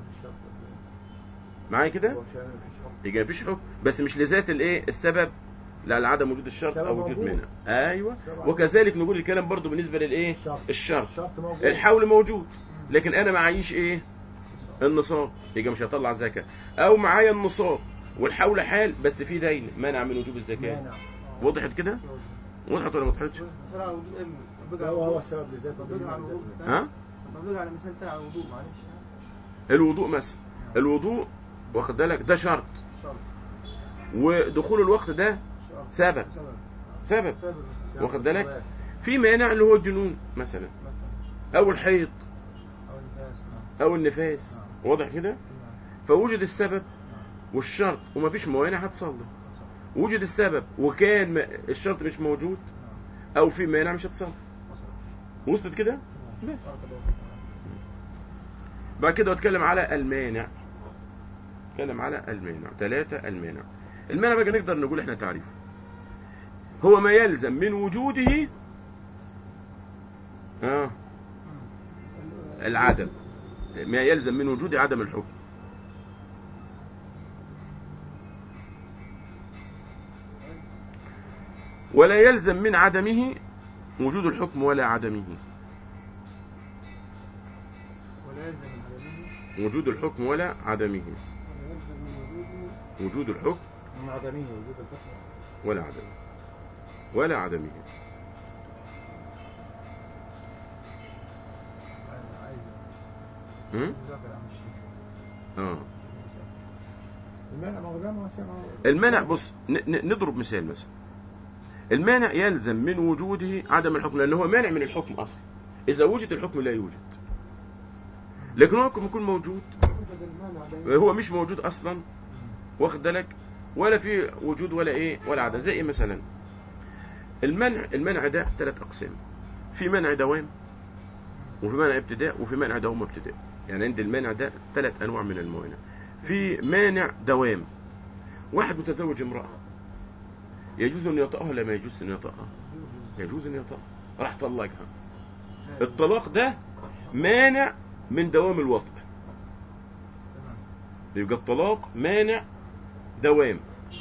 معايا كده هو عشان مفيش حكم. يبقى مفيش حكم بس مش لذات الايه السبب لا لعدم وجود الشرط السبب او وجود موجود. مانع ايوه السبب وكذلك نقول الكلام برضو بالنسبه للايه الشرط. الشرط الشرط موجود الحول موجود لكن انا معيش ايه النصاب يبقى مش هطلع زكاه او معايا النصاب والحول حال بس في دين منع من وجوب الزكاه مانع وضحت كده وضحت ولا ما وضحتش بقى على الوضوء إيه؟ بقى على هو هو الوضوء السبب لذاته طب بقى على الوضوء ها طب بقى على مثال تاني على الوضوء معلش الوضوء مثلا الوضوء واخد بالك ده شرط شرط ودخول الوقت ده شرط سبب سبب سبب سبب واخد بالك في مانع اللي هو الجنون مثلا مثلا او الحيض او الناس نعم او النفاس واضح كده فوجد السبب والشرط ومفيش موانع هتصلي وجد السبب وكان م- الشرط مش موجود او في مانع مش هتصلي وصلت كده بس بعد كده اتكلم على المانع اتكلم على المانع ثلاثة المانع المانع بقى نقدر نقول احنا تعريفه هو ما يلزم من وجوده اه العدم ما يلزم من وجوده عدم الحكم ولا يلزم من عدمه وجود الحكم ولا عدمه ولا يلزم من عدمه وجود الحكم ولا عدمه يلزم من وجوده وجود الحكم من عدمه وجود الحكم ولا عدمه ولا عدمه عايز هم؟ مذاكرة عن الشيء اه المانع ما هو ده ما هو سمع المانع بص ن- ن- نضرب مثال مثلا المانع يلزم من وجوده عدم الحكم لأنه هو مانع من الحكم أصلا إذا وجد الحكم لا يوجد لكن هو ممكن يكون موجود يوجد المانع بين هو مش موجود أصلا واخد بالك ولا في وجود ولا إيه ولا عدم زي إيه مثلا المنع المنع ده ثلاث أقسام في منع دوام وفي منع ابتداء وفي منع دوام وابتداء يعني عند المانع ده ثلاث أنواع من الموانع في مانع دوام واحد متزوج امرأة يجوز أن يطأها ولا ما يجوز أن يطأها يجوز أن يطأها راح طلقها الطلاق ده مانع من دوام الوطء تمام يبقى الطلاق مانع دوام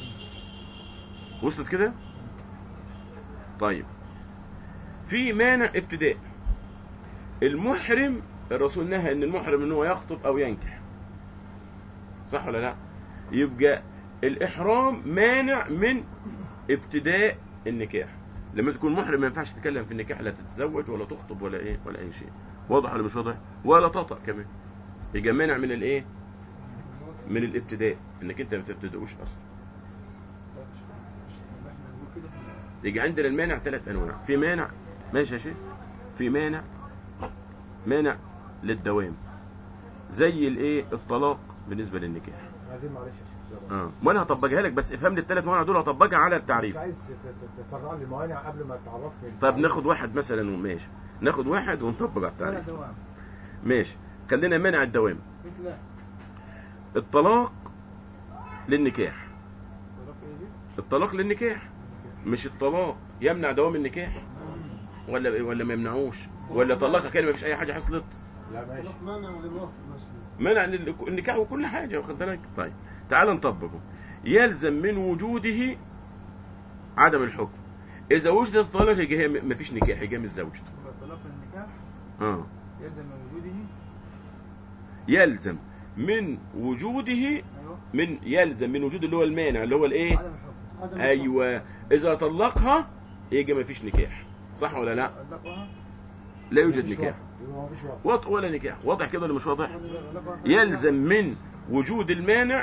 وصلت كده طيب في مانع ابتداء المحرم الرسول نهى ان المحرم ان هو يخطب او ينكح صح ولا لا يبقى الاحرام مانع من ابتداء النكاح لما تكون محرم ما ينفعش تتكلم في النكاح لا تتزوج ولا تخطب ولا ايه ولا اي شيء واضح ولا مش واضح ولا تطأ كمان يبقى مانع من الايه من الابتداء انك انت ما تبتدئوش اصلا طيب مش- مش- احنا نقول كده احنا يجي عندنا المانع ثلاث انواع في مانع ماشي يا شيخ في مانع مانع للدوام زي الايه الطلاق بالنسبه للنكاح عايزين معلش يا شيخ اه وانا هطبقها لك بس افهم لي الثلاث موانع دول هطبقها على مش التعريف عايز ت- ت- تفرع لي الموانع قبل ما تعرفني طب ناخد واحد مثلا وماشي ناخد واحد ونطبق على منع التعريف دوام ماشي خلينا مانع الدوام مثل الطلاق للنكاح طلاق ايه دي؟ الطلاق للنكاح مش الطلاق يمنع دوام النكاح ولا ولا ما يمنعوش ولا طلقها كده ما فيش اي حاجه حصلت لا ماشي طلاق مانع للوقت مثلا منع لل- النكاح وكل حاجه واخد بالك طيب تعال نطبقه يلزم من وجوده عدم الحكم اذا وجد الطلاق يبقى هي ما فيش نكاح يبقى مش زوجته يبقى طلاق النكاح اه يلزم من وجوده يلزم من وجوده ايوه من يلزم من وجود اللي هو المانع اللي هو الايه عدم الحكم عدم ايوه اذا طلقها يبقى ما فيش نكاح صح ولا لا طلقها لا يوجد مفيش نكاح وقت. يبقى مفيش وقت وط ولا نكاح واضح كده ولا مش واضح طلقها يلزم من وجود المانع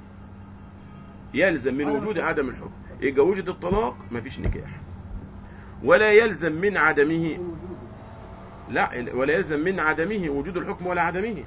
يلزم من وجود عدم الحكم يبقى وجد الطلاق مفيش نكاح ولا يلزم من عدمه يكون وجوده لا ولا يلزم من عدمه وجود الحكم ولا عدمه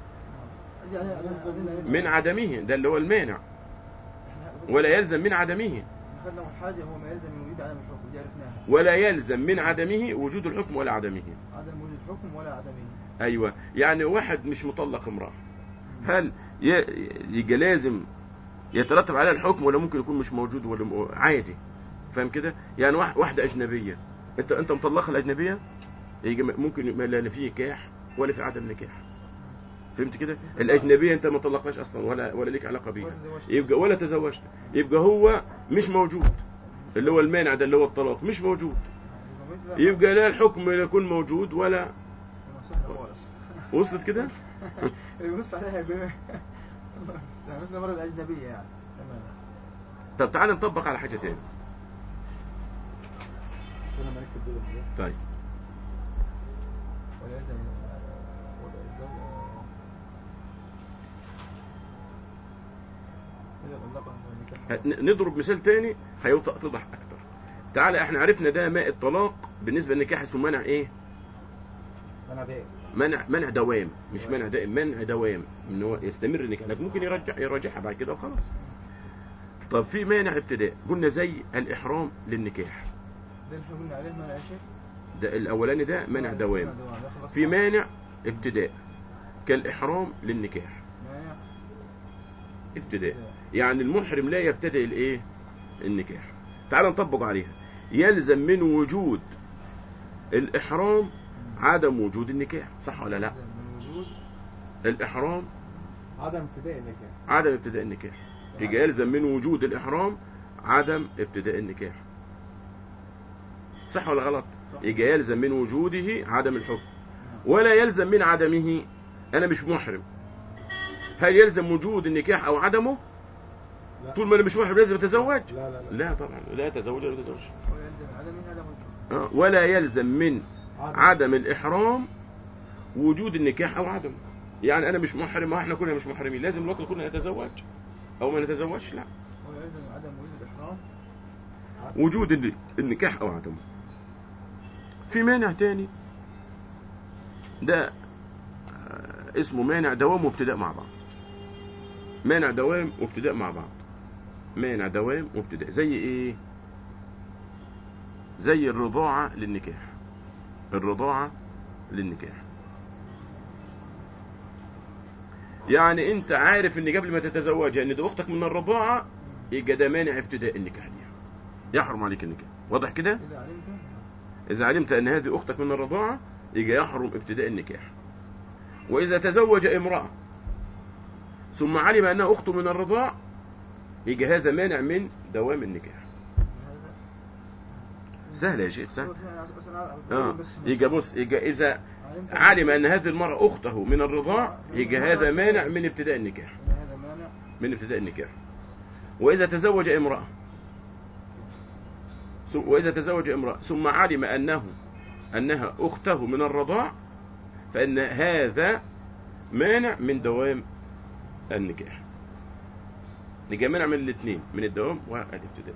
من عدمه ده اللي هو المانع ولا يلزم من عدمه خدنا أول حاجة هو ما يلزم من وجود عدم الحكم دي عرفناها ولا يلزم من عدمه وجود الحكم ولا عدمه عدم وجود الحكم ولا عدمه ايوه يعني واحد مش مطلق امراه هل ي- يبقى لازم يترتب عليها الحكم ولا ممكن يكون مش موجود ولا م- عادي فاهم كده يعني واحد- واحده اجنبيه انت انت مطلقها الاجنبيه يجي م- ممكن ما لا في نكاح ولا في عدم نكاح فهمت كده الاجنبيه انت ما طلقتهاش اصلا ولا ولا ليك علاقه بيها ولا تزوجت. يبقى ولا تزوجت يبقى هو مش موجود اللي هو المانع ده اللي هو الطلاق مش موجود يبقى مثل- يبقى لا الحكم يكون موجود ولا صح خالص. وصلت كده يبص عليها يقول مثل مرة الأجنبية يعني تمام طب تعال نطبق على حاجه تاني عشان لما نكتب دول الحاجات. طيب ولا يلزم ولا الزوج إذا طلقها النكاح ن- نضرب مثال تاني هيتضح اكتر تعالى احنا عرفنا ده ماء الطلاق بالنسبه للنكاح اسمه منع ايه انا ده منع منع دوام مش منع دائم منع دوام ان هو يستمر النكاح لكن ممكن يرجع يراجعها بعد كده وخلاص طب في مانع ابتداء قلنا زي الاحرام للنكاح ده اللي احنا قلنا عليه منع شيء ده الاولاني ده منع دوام ده خلاص. في مانع ابتداء كالاحرام للنكاح مانع ابتداء يعني المحرم لا يبتدئ الايه النكاح تعال نطبق عليها يلزم من وجود الاحرام عدم وجود النكاح صح ولا لا يلزم من وجود الاحرام عدم ابتداء النكاح عدم ابتداء النكاح يبقى يلزم من وجود الاحرام عدم ابتداء النكاح صح ولا غلط صح. يبقى يلزم من وجوده عدم الحكم ولا يلزم من عدمه انا مش محرم هل يلزم وجود النكاح او عدمه لا طول ما انا مش محرم لازم اتزوج لا لا لا لا طبعا لا يتزوج ولا يتزوج ولا يلزم عدم من عدم الحكم آه، ولا يلزم من عدم الإحرام وجود النكاح أو عدمه يعني أنا مش محرم ما احنا كلنا مش محرمين لازم الوقت كلنا نتزوج او ما نتزوجش لا ويلزم عدم وجود الإحرام وجود الن- النكاح او عدمه في مانع تاني ده آه، اسمه مانع دوام وابتداء مع بعض مانع دوام وابتداء مع بعض مانع دوام وابتداء زي ايه زي الرضاعة للنكاح الرضاعة للنكاح يعني انت عارف ان قبل ما تتزوجها ان دي اختك من الرضاعة يبقى ده مانع ابتداء النكاح ليها يحرم عليك النكاح واضح كده إذا علمت إذا علمت أن هذه أختك من الرضاعة يجي يحرم ابتداء النكاح وإذا تزوج امرأة ثم علم أنها أخته من الرضاع يجي هذا مانع من دوام النكاح هذا سهل يا شيخ سهل اه آه. يجي بص يجي إذا علمت علم أن هذه المرأة أخته من الرضاع يجي هذا مانع من ابتداء النكاح إن هذا مانع من ابتداء النكاح وإذا تزوج امرأة ثم- وإذا تزوج امرأة ثم علم أنه أنها أخته من الرضاع فإن هذا مانع من دوام النكاح نجي مانع من الاثنين من الدوام والابتداء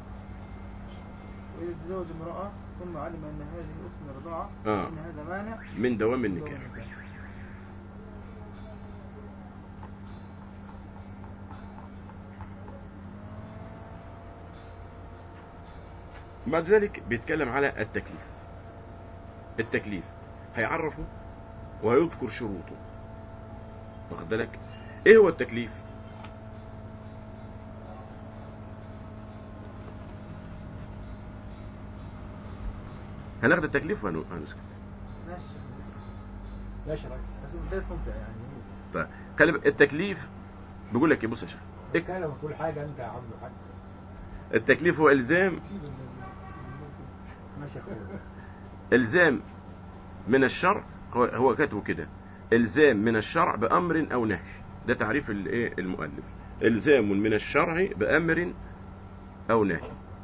وإذا تزوج امرأة ثم علم أن هذه الأخت من الرضاعة آه. إن هذا مانع من دوام من النكاح النكاح. بعد ذلك بيتكلم على التكليف التكليف هيعرفه وهيذكر شروطه واخد بالك ايه هو التكليف هناخد التكليف وهن- وهنسكت ماشي ماشي يا ريس بس الدرس ممتع يعني فخلي بالك، التكليف بيقول لك يا بص يا شيخ اتكلم وتقول حاجه انت يا عم حاج التكليف هو الزام ماشي يا اخويا الزام من الشرع هو هو كاتبه كده الزام من الشرع بامر او نهي ده تعريف الايه المؤلف الزام من الشرع بامر او نهي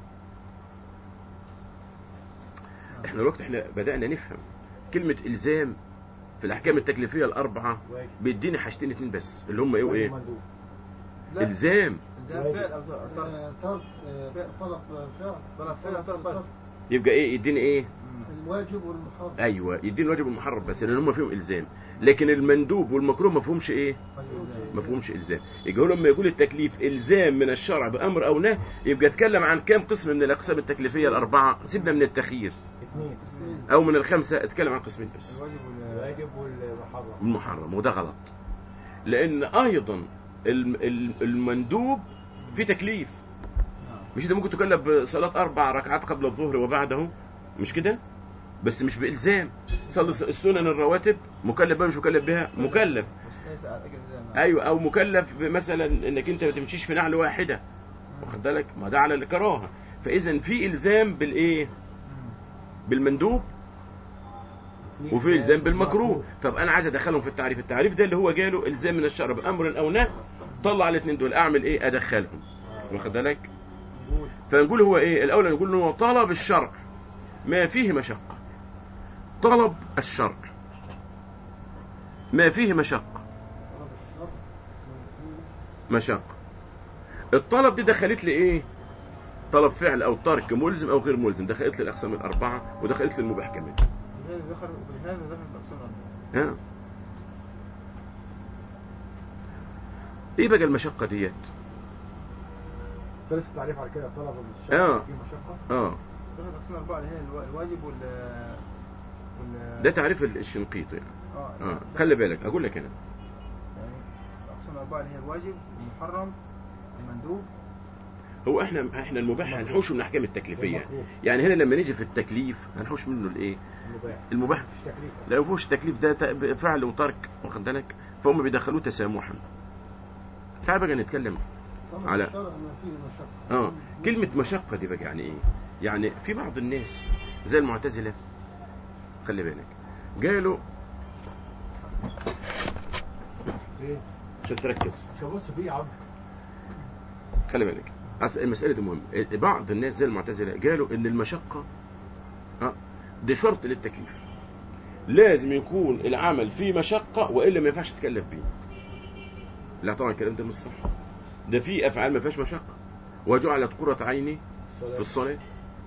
احنا الوقت احنا بدانا نفهم كلمه الزام في الاحكام التكليفيه الاربعه واجب بيديني حاجتين اتنين بس اللي هم ايه وايه مندوب. لا الزام الزام فعل أو ترك آه، طلب آه، طلب فعل طلب فعل أو طلب ترك يبقى ايه يديني ايه الواجب والمحرم ايوه يديني الواجب المحرم بس لان هم فيهم الزام لكن المندوب والمكروه ما فيهمش ايه ما فيهمش الزام يبقى هو لما يقول التكليف الزام من الشرع بامر او نهي يبقى اتكلم عن كام قسم من الاقسام التكليفيه الاربعه سيبنا من التخيير اثنين او من الخمسه اتكلم عن قسمين بس الواجب وال- الواجب والمحرم المحرم وده غلط لان ايضا الم- ال- المندوب في تكليف نعم. مش انت ممكن تكلف بصلاه اربع ركعات قبل الظهر وبعده مش كده بس مش بالزام صلي السنن الرواتب مكلف بها مش مكلف بها مكلف بس ليس على أجل الزام ايوه او مكلف مثلا انك انت ما تمشيش في نعل واحده واخد بالك ما ده على الكراهه فاذا في الزام بالايه بالمندوب وفي الزام بالمكروه طب انا عايز ادخلهم في التعريف التعريف ده اللي هو جاله الزام من الشرع بامر او نهي طلع الاثنين دول اعمل ايه ادخلهم واخد بالك نقول فنقول هو ايه الاول نقول ان هو طلب الشرع ما فيه مشقه طلب الشرع ما فيه مشقه طلب الشرع مشقة الطلب دي دخلت لي ايه طلب فعل او ترك ملزم او غير ملزم دخلت لي الاقسام الاربعه ودخلت لي المباح كمان بهذا دخل بهذا دخل في أقسام الأربعة ها ايه بقى المشقه ديت خلص التعريف على كده طلب الشرع آه. فيه مشقه اه دخل في أقسام الأربعة اللي هي الوا- الواجب وال وال ده تعريف الشنقيطي يعني. اه اه خلي بالك اقول لك انا يعني الأقسام الأربعة اللي هي الواجب المحرم المندوب هو احنا احنا المباح هنحوشه من الاحكام التكليفيه والمكروه. يعني هنا لما نيجي في التكليف هنحوش منه الايه المباح المباح مفيش تكليف لا فيهوش التكليف ده ت- فعل وترك واخد بالك فهم بيدخلوه تسامحا تعال بقى نتكلم طلب على- الشرع ما فيه مشقة اه كلمة مشقة دي بقى يعني ايه؟ يعني في بعض الناس زي المعتزلة خلي بالك قالوا ليه؟ عشان تركز مش هبص فيه يا عم خلي بالك أصل المسألة دي مهمة بعض الناس زي المعتزلة قالوا ان المشقة اه دي شرط للتكليف لازم يكون العمل فيه مشقة والا ما ينفعش تتكلف بيه لا طبعا الكلام ده مش صح ده في افعال ما فيهاش مشقه وجعلت قرة عيني في الصلاة الصلاه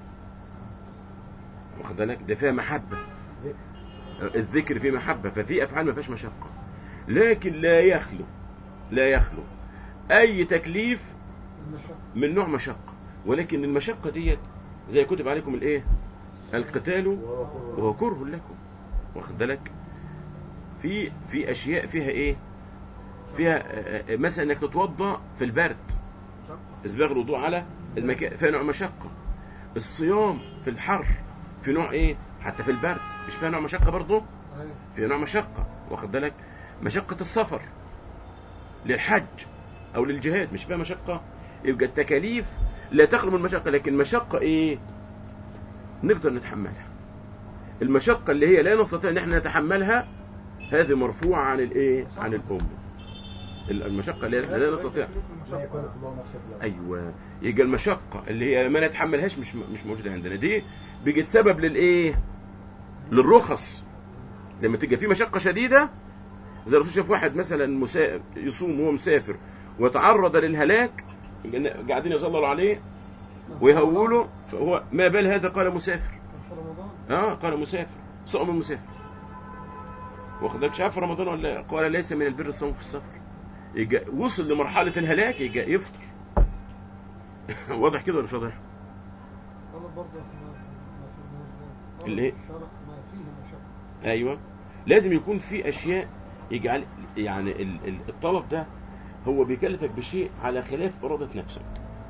واخد بالك ده فيها محبه ذكر الذكر فيه محبه ففي افعال ما فيهاش مشقه لكن لا يخلو لا يخلو اي تكليف المشقة من نوع مشقه ولكن المشقه ديت زي كتب عليكم الايه القتال وهو كره وهو كره لكم واخد بالك في في اشياء فيها ايه فيها آه، آه، مثلا انك تتوضا في البرد شق اسباغ الوضوء على المكان فيها نوع مشقه الصيام في الحر في نوع ايه حتى في البرد مش فيها نوع مشقه برضه أيوة. في نوع مشقه واخد بالك مشقه السفر للحج او للجهاد مش فيها مشقه يبقى التكاليف لا تخلو من المشقه لكن مشقه ايه نقدر نتحملها المشقه اللي هي لا نستطيع ان احنا نتحملها هذه مرفوعه عن الايه عن الامه المشقه اللي احنا لا نستطيع ما يكون في الله نفسك لا ايوه يبقى المشقه اللي هي ما نتحملهاش مش مش موجوده عندنا دي بقت سبب للايه للرخص لما تبقى في مشقه شديده زي الرسول شاف واحد مثلا مسا... يصوم وهو مسافر وتعرض للهلاك قاعدين يصلوا عليه ويهولوا فهو ما بال هذا قال مسافر في رمضان اه قال مسافر صوم المسافر واخد بالك شاف رمضان ولا قال ليس من البر الصوم في السفر يجا وصل لمرحله الهلاك يجا يفطر واضح كده ولا مش واضح؟ طلب برضه ما ما في اللي هي؟ الشرع ما فيه مشقة ايوه لازم يكون في اشياء يجعل يعني ال- ال- الطلب ده هو بيكلفك بشيء على خلاف اراده نفسك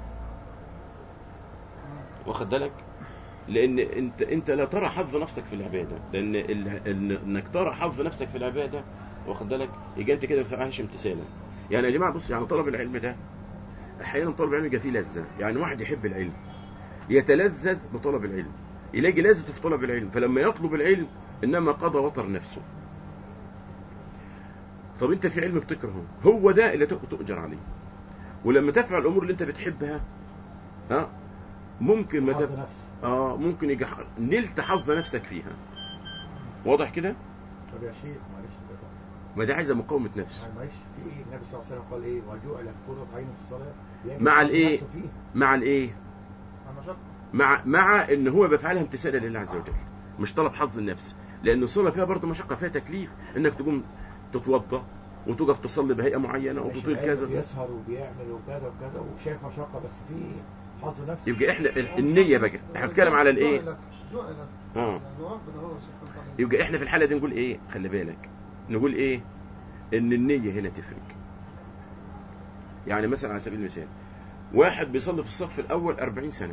واخد بالك لان انت انت لا ترى حظ نفسك في العباده لان ال- إن- انك ترى حظ نفسك في العباده واخد بالك يبقى انت كده ما بتفعلش امتثالا يعني يا جماعه بص يعني طلب العلم ده احيانا طلب العلم يبقى فيه لذه يعني واحد يحب العلم يتلذذ بطلب العلم يلاقي لذته في طلب العلم فلما يطلب العلم انما قضى وطر نفسه طب انت في علم بتكرهه هو ده اللي تؤ- تؤجر عليه ولما تفعل الامور اللي انت بتحبها ها ممكن ما حظ تف... نفس اه ممكن يجي ح- نلت حظ نفسك فيها واضح كده طب يا شيخ معلش ما ده عايزه مقاومه نفس يعني معلش في ايه النبي صلى الله عليه وسلم قال ايه وجعل قرة عينه في الصلاة يعني مع حظ الإيه؟ نفسه فيه. مع الايه المشقة مع مع ان هو بيفعلها امتثالا لله عز وجل مش طلب حظ النفس لان الصلاه فيها برضه مشقه فيها تكليف انك تقوم تتوضا وتقف تصلي بهيئه معينه ماشي، وتطيل العلم كذا بيسهر وبيعمل وكذا وكذا وشايف مشقة بس في حظ نفس يبقى احنا ال- النيه بقى احنا بنتكلم على الايه جعلت جعلت اه يعني ربنا هو سبحانه وتعالى يبقى احنا في الحاله دي نقول ايه خلي بالك نقول ايه ان النيه هنا تفرق يعني مثلا على سبيل المثال واحد بيصلي في الصف الاول 40 سنه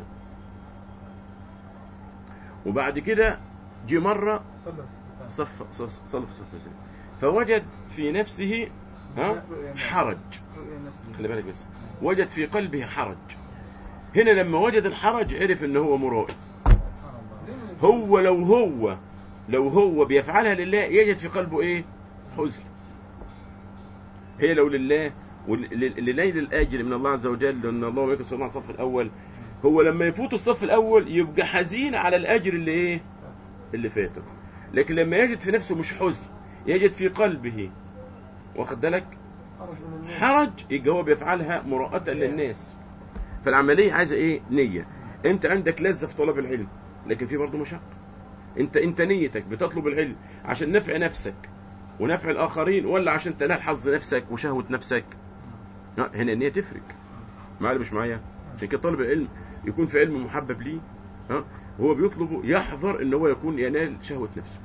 وبعد كده جه مره صلى صف صف- صلى في الصف الثاني فوجد في نفسه ها حرج خلي بالك بس وجد في قلبه حرج هنا لما وجد الحرج عرف ان هو مرائي هو لو هو لو هو بيفعلها لله يجد في قلبه ايه حزن هي لو لله ول- لنيل الاجر من الله عز وجل لان الله يكون صنع الصف الاول هو لما يفوت الصف الاول يبقى حزين على الاجر اللي ايه اللي فاته لكن لما يجد في نفسه مش حزن يجد في قلبه واخد بالك حرج من الناس حرج يبقى هو بيفعلها مراءة للناس فالعملية عايزة ايه نية انت عندك لذة في طلب العلم لكن في برضه مشقة انت انت نيتك بتطلب العلم عشان نفع نفسك ونفع الاخرين ولا عشان تنال حظ نفسك وشهوة نفسك لا، هنا النية تفرق معايا مش معايا عشان كده طالب العلم يكون في علم محبب ليه ها هو بيطلبه يحذر ان هو يكون ينال شهوة نفسه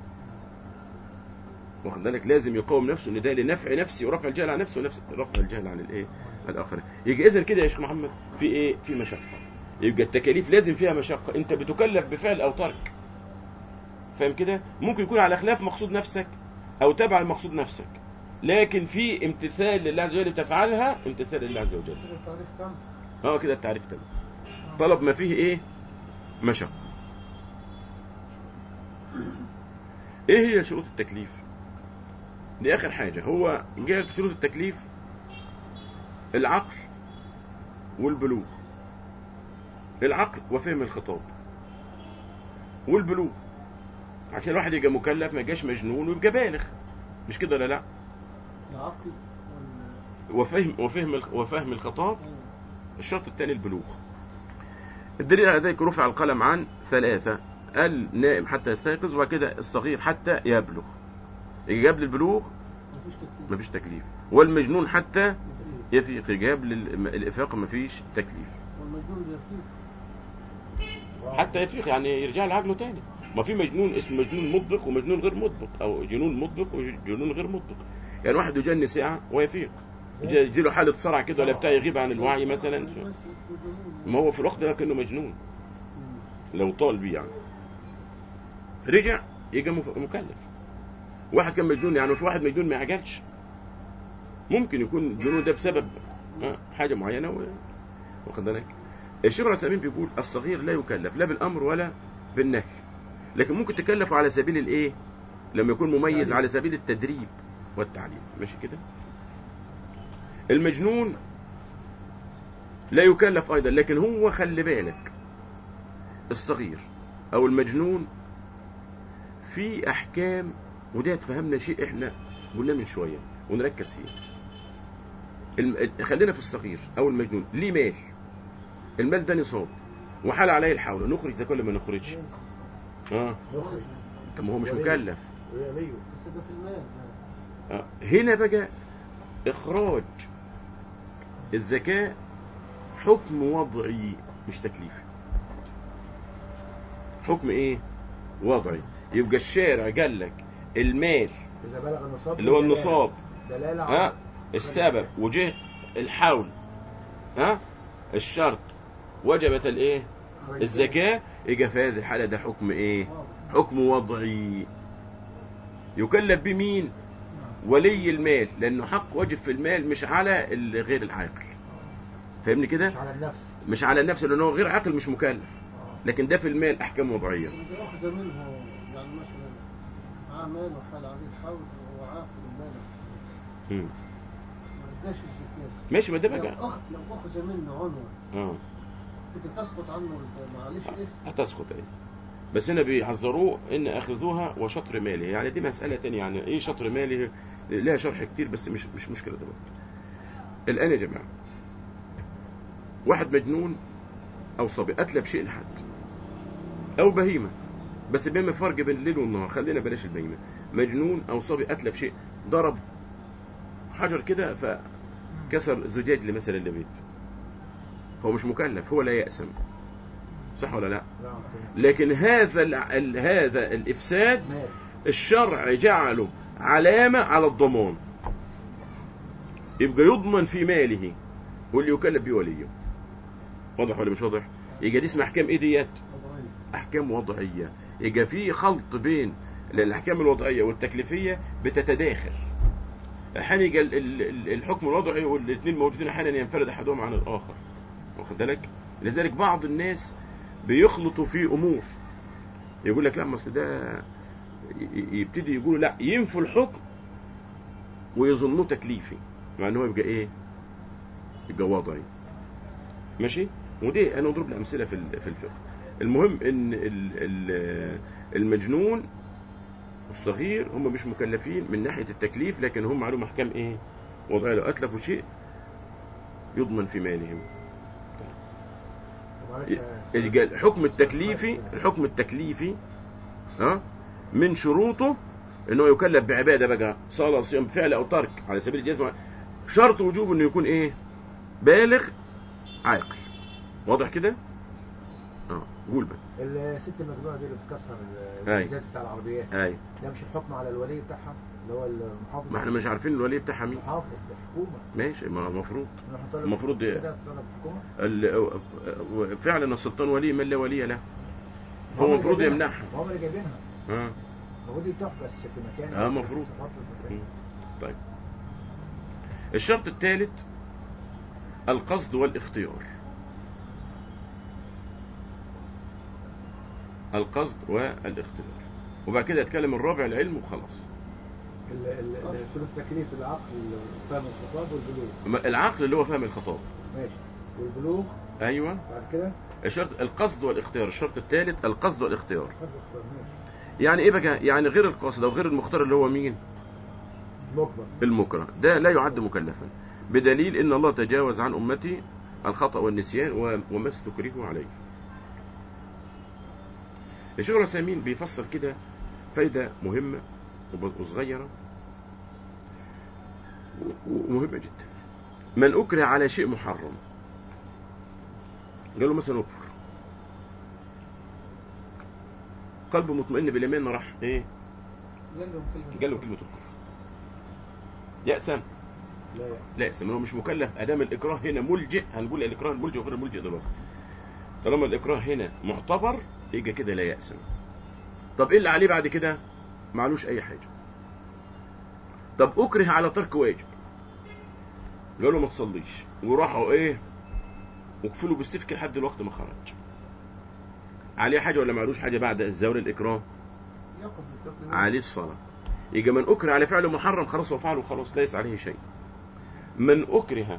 واخد بالك لازم يقاوم نفسه ان ده لنفع نفسي ورفع الجهل عن نفسه ونفس رفع الجهل عن الايه الاخرين يبقى اذا كده يا شيخ محمد في ايه في مشقه يبقى التكاليف لازم فيها مشقه انت بتكلف بفعل او ترك فاهم كده ممكن يكون على خلاف مقصود نفسك او تبع المقصود نفسك لكن في امتثال لله عز وجل بتفعلها امتثال لله عز وجل كده التعريف تم اه كده التعريف تم طلب ما فيه ايه مشقه ايه هي شروط التكليف دي اخر حاجه هو جاء في شروط التكليف العقل والبلوغ العقل وفهم الخطاب والبلوغ عشان الواحد يبقى مكلف ما يبقاش مجنون ويبقى بالغ مش كده ولا لا العقل وفهم وفهم الخ- وفهم الخطاب الشرط الثاني البلوغ الدليل على ذلك رفع القلم عن ثلاثة النائم حتى يستيقظ وبعد كده الصغير حتى يبلغ يجي قبل البلوغ مفيش تكليف مفيش تكليف والمجنون حتى يفيق يجي قبل ال- الإفاقة مفيش تكليف والمجنون بيفيق حتى يفيق يعني يرجع لعقله تاني ما في مجنون اسمه مجنون مطبق ومجنون غير مطبق او جنون مطبق وجنون غير مطبق يعني واحد يجن ساعة ويفيق يجي يجي له حالة صرع كده ولا بتاع يغيب عن الوعي مثلا بس في جنون. ما هو في الوقت ده كأنه مجنون مم. لو طال بيه يعني رجع يبقى مف- مكلف واحد كان مجنون يعني في واحد مجنون ما يعجلش ممكن يكون الجنون ده بسبب آه، حاجة معينة و... واخد بالك الشيخ العثيمين بيقول الصغير لا يكلف لا بالأمر ولا بالنهي لكن ممكن تكلفه على سبيل الايه لما يكون مميز تعليم. على سبيل التدريب والتعليم ماشي كده المجنون لا يكلف ايضا لكن هو خلي بالك الصغير او المجنون في احكام وده تفهمنا شيء احنا قلنا من شويه ونركز فيه الم... خلينا في الصغير او المجنون ليه مال المال ده نصاب وحال عليه الحول نخرج زي كل ما نخرجش اه نخرج طب ما هو مش وليه؟ مكلف ويليه بس ده في المال آه. هنا بقى اخراج الزكاه حكم وضعي مش تكليفي حكم ايه وضعي يبقى الشارع قال لك المال اذا بلغ النصاب اللي هو دلالة- النصاب دلاله ها على السبب وجه الحول ها الشرط وجبت الايه خرج الزكاه يبقى في هذه الحاله ده حكم ايه واضح. حكم وضعي يكلف بمين ولي المال لانه حق واجب في المال مش على ال- غير العاقل فاهمني كده مش على النفس مش على النفس لانه غير عاقل مش مكلف لكن ده في المال احكام وضعيه إذا أخذ منه يعني مثلا معاه مال وحال عليه الحول وهو عاقل بالغ مم. ما اداش الزكاة ماشي ما ده لو بقى أخ لو أخذ منه عنوة اه كنت تسقط عنه ال- معلش اسم هتسقط ايه بس هنا بيحذروه ان اخذوها وشطر ماله يعني دي مساله تانية يعني ايه شطر ماله لها شرح كتير بس مش مش مشكله دلوقتي الان يا جماعه واحد مجنون او صبي اتلف شيء لحد او بهيمه بس بيعمل فرق بين الليل والنهار خلينا بلاش البهيمه مجنون او صبي اتلف شيء ضرب حجر كده فكسر زجاج مثلا لبيت هو مش مكلف هو لا يأسم صح ولا لا لا لكن هذا ال- ال- هذا الافساد مال الشرع جعله علامه على الضمان يبقى يضمن في ماله واللي يكلف به وليه واضح ولا مش واضح يبقى دي اسمها احكام ايه ديت وضعية احكام وضعيه يبقى في خلط بين لان الاحكام الوضعيه والتكليفيه بتتداخل احيانا يجي ال- ال- ال- الحكم الوضعي والاثنين موجودين احيانا ينفرد احدهم عن الاخر واخد بالك لذلك بعض الناس بيخلطوا في امور يقول لك لا ما اصل ده ي- ي- يبتدي يقولوا لا ينفوا الحكم ويظنوه تكليفي مع ان هو يبقى ايه يبقى وضعي ماشي ودي انا اضرب الامثله في ال- في الفقه المهم ان ال- ال- المجنون الصغير هم مش مكلفين من ناحيه التكليف لكن هم عليهم احكام ايه وضعيه لو اتلفوا شيء يضمن في مالهم معلش يبقى الحكم التكليفي الحكم التكليفي ها من شروطه انه يكلف بعباده بقى صلاه صيام فعل او ترك على سبيل الجزم شرط وجوب انه يكون ايه بالغ عاقل واضح كده اه قول بقى الست المجنونه دي اللي بتكسر أي. الازاز بتاع العربيات اي ده مش الحكم على الولي بتاعها اللي هو المحافظ ما احنا مش عارفين الولي بتاعها مين المحافظ الحكومه ماشي ما هو المفروض نروح نطالب المفروض دي- كده نطالب الحكومه ال- فعلا السلطان ولي من لا ولي له هو هم المفروض اللي جايبينها. يمنعها هم اللي جايبينها اه المفروض دي تحبس في مكان آه، مفروض. تحط في مكان. طيب الشرط الثالث القصد والاختيار القصد والاختيار وبعد كده يتكلم الرابع العلم وخلاص ال- ال- ال- سلوك تكليف العقل فهم الخطاب والبلوغ ما- العقل اللي هو فهم الخطاب ماشي والبلوغ ايوه بعد كده الشرط القصد والاختيار الشرط الثالث القصد والاختيار خد اختار ماشي يعني ايه بقى يعني غير القاصد او غير المختار اللي هو مين مجبر المكره ده لا يعد مكلفا بدليل ان الله تجاوز عن امتي الخطا والنسيان و- وما استكرهوا عليه الشيخ العثيمين بيفسر كده فايده مهمه وب- وصغيره و- ومهمه جدا من اكره على شيء محرم قال له مثلا اكفر قلبه مطمئن بالايمان راح ايه قال لهم كلمة قال له كلمه الكفر يأسم لا يعني. لا يأسم هو مش مكلف ادام الاكراه هنا ملجئ هنقول الاكراه الملجئ وغير الملجئ دلوقتي طالما الاكراه هنا معتبر يبقى كده لا يأسم طب ايه اللي عليه بعد كده معلوش اي حاجه طب اكره على ترك واجب قال له ما تصليش وراحوا ايه وقفلوا بالسفك لحد الوقت ما خرج عليه حاجه ولا معلوش حاجه بعد الزور الاكراه يقضي عليه الصلاة يبقى من أكره على فعل محرم خلاص هو فعله خلاص ليس عليه شيء من أكره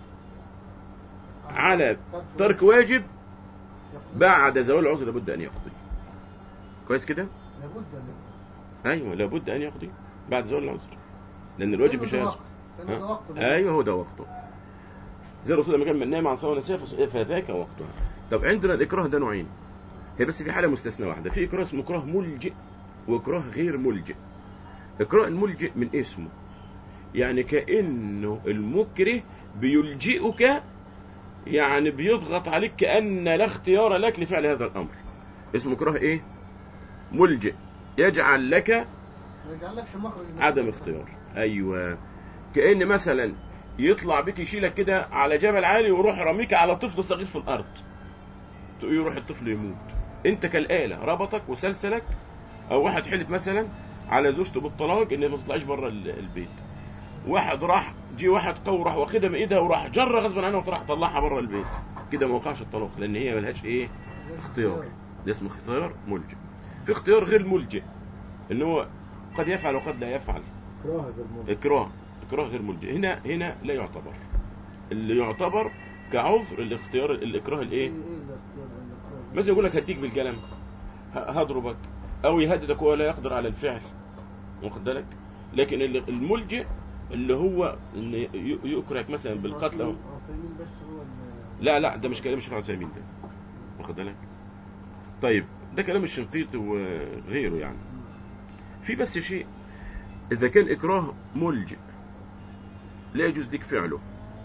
على ترك واجب بعد زوال العذر لابد أن يقضي كويس كده؟ لابد ان أيوه لابد أن يقضي بعد زوال العذر لأن الواجب مش هيسقط كان ده وقت ايوه هو ده وقته زي الرسول لما كان من نام عن صلاه ونسيها فس- فذاك وقتها طب عندنا الاكراه ده نوعين هي بس في حاله مستثنى واحده في اكراه اسمه اكراه ملجئ واكراه غير ملجئ اكراه الملجئ من اسمه يعني كانه المكره بيلجئك يعني بيضغط عليك كان لا اختيار لك لفعل هذا الامر اسمه اكراه ايه ملجئ يجعل لك ما يجعلكش مخرج من عدم الخلاف. اختيار ايوه كأن مثلا يطلع بيك يشيلك كده على جبل عالي ويروح رميك على طفل صغير في الارض تقول يروح الطفل يموت انت كالآلة ربطك وسلسلك او واحد حلف مثلا على زوجته بالطلاق ان ما تطلعش بره ال- البيت واحد راح جه واحد قوي راح واخدها من ايدها وراح جر غصبا عنها وراح طلعها بره البيت كده ما وقعش الطلاق لان هي ملهاش ايه اختيار ده اسمه اختيار ملجئ في اختيار غير ملجئ ان هو قد يفعل وقد لا يفعل كراهه بالموت اكراه اكراه غير ملجئ هنا هنا لا يعتبر اللي يعتبر كعذر الاختيار الاكراه ايه الايه ايه الاختيار الاختيار؟ مثلا يقول لك هديك بالقلم ه- هضربك او يهددك وهو لا يقدر على الفعل واخد بالك لكن اللي- الملجئ اللي هو ان ي- يكرهك مثلا بالقتل أو عثيمين بس هو اللي- لا لا ده مش كلام الشيخ عثيمين ده واخد بالك طيب ده كلام الشنقيطي وغيره يعني في بس شيء اذا كان اكراه ملجئ لا يجوز لك فعله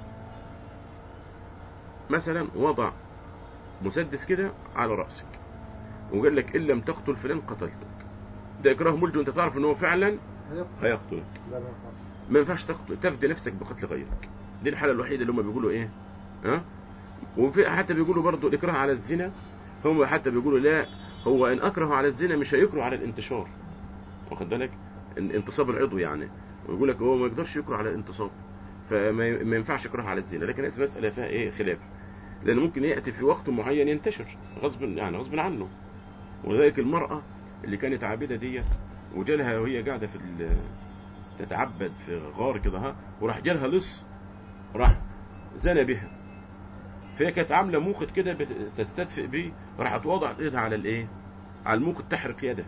مثلا وضع مسدس كده على راسك وقال لك ان لم تقتل فلان قتلتك ده اكراه ملجئ وانت تعرف ان هو فعلا هيقتل. هيقتلك لا ما ينفعش ما ينفعش تقتل تفدي نفسك بقتل غيرك دي الحاله الوحيده اللي هم بيقولوا ايه ها وفي حتى بيقولوا برضو الاكراه على الزنا هم حتى بيقولوا لا هو ان اكره على الزنا مش هيكره على الانتشار واخد بالك ان- انتصاب العضو يعني ويقول لك هو ما يقدرش يكره على الانتصاب فما ي- ما ينفعش يكره على الزنا لكن هذه مساله فيها ايه خلاف لان ممكن ياتي في وقت معين ينتشر غصب يعني غصب عنه ولذلك المراه اللي كانت عابده ديت وجالها وهي قاعده في ال- تتعبد في غار كده ها وراح جالها لص راح زنى بها فهي كانت عامله موقد كده بت- تستدفئ بيه راحت وضعت ايدها على الايه على الموقد تحرق يدها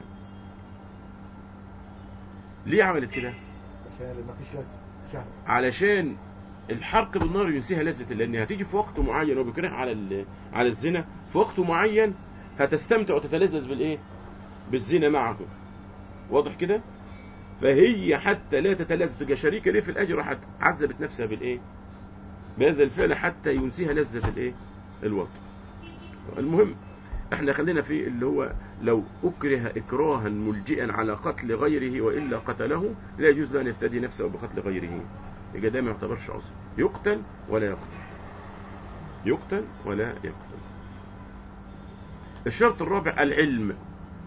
ليه عملت كده عشان ما فيش لازم شهوه علشان الحرق بالنار ينسيها لذة لان هتيجي في وقت معين وبيكره على ال- على الزنا في وقت معين هتستمتع وتتلذذ بالايه بالزنا معه واضح كده فهي حتى لا تتلذذ تبقى شريكه ليه في الاجر راحت عذبت نفسها بالايه بهذا الفعل حتى ينسيها لذة الايه الوطن المهم احنا خلينا في اللي هو لو اكره اكراها ملجئا على قتل غيره والا قتله لا يجوز له ان يفتدي نفسه بقتل غيره يبقى ده ما يعتبرش عذر يقتل ولا يقتل يقتل ولا يقتل الشرط الرابع العلم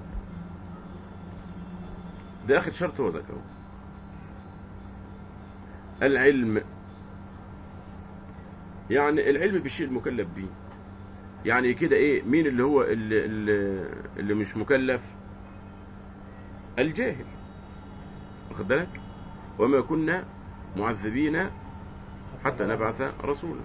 ده اخر شرط هو ذكره العلم يعني العلم بالشيء المكلف به يعني كده ايه مين اللي هو اللي, اللي, اللي مش مكلف الجاهل واخد بالك وما كنا معذبين حتى نبعث رسولا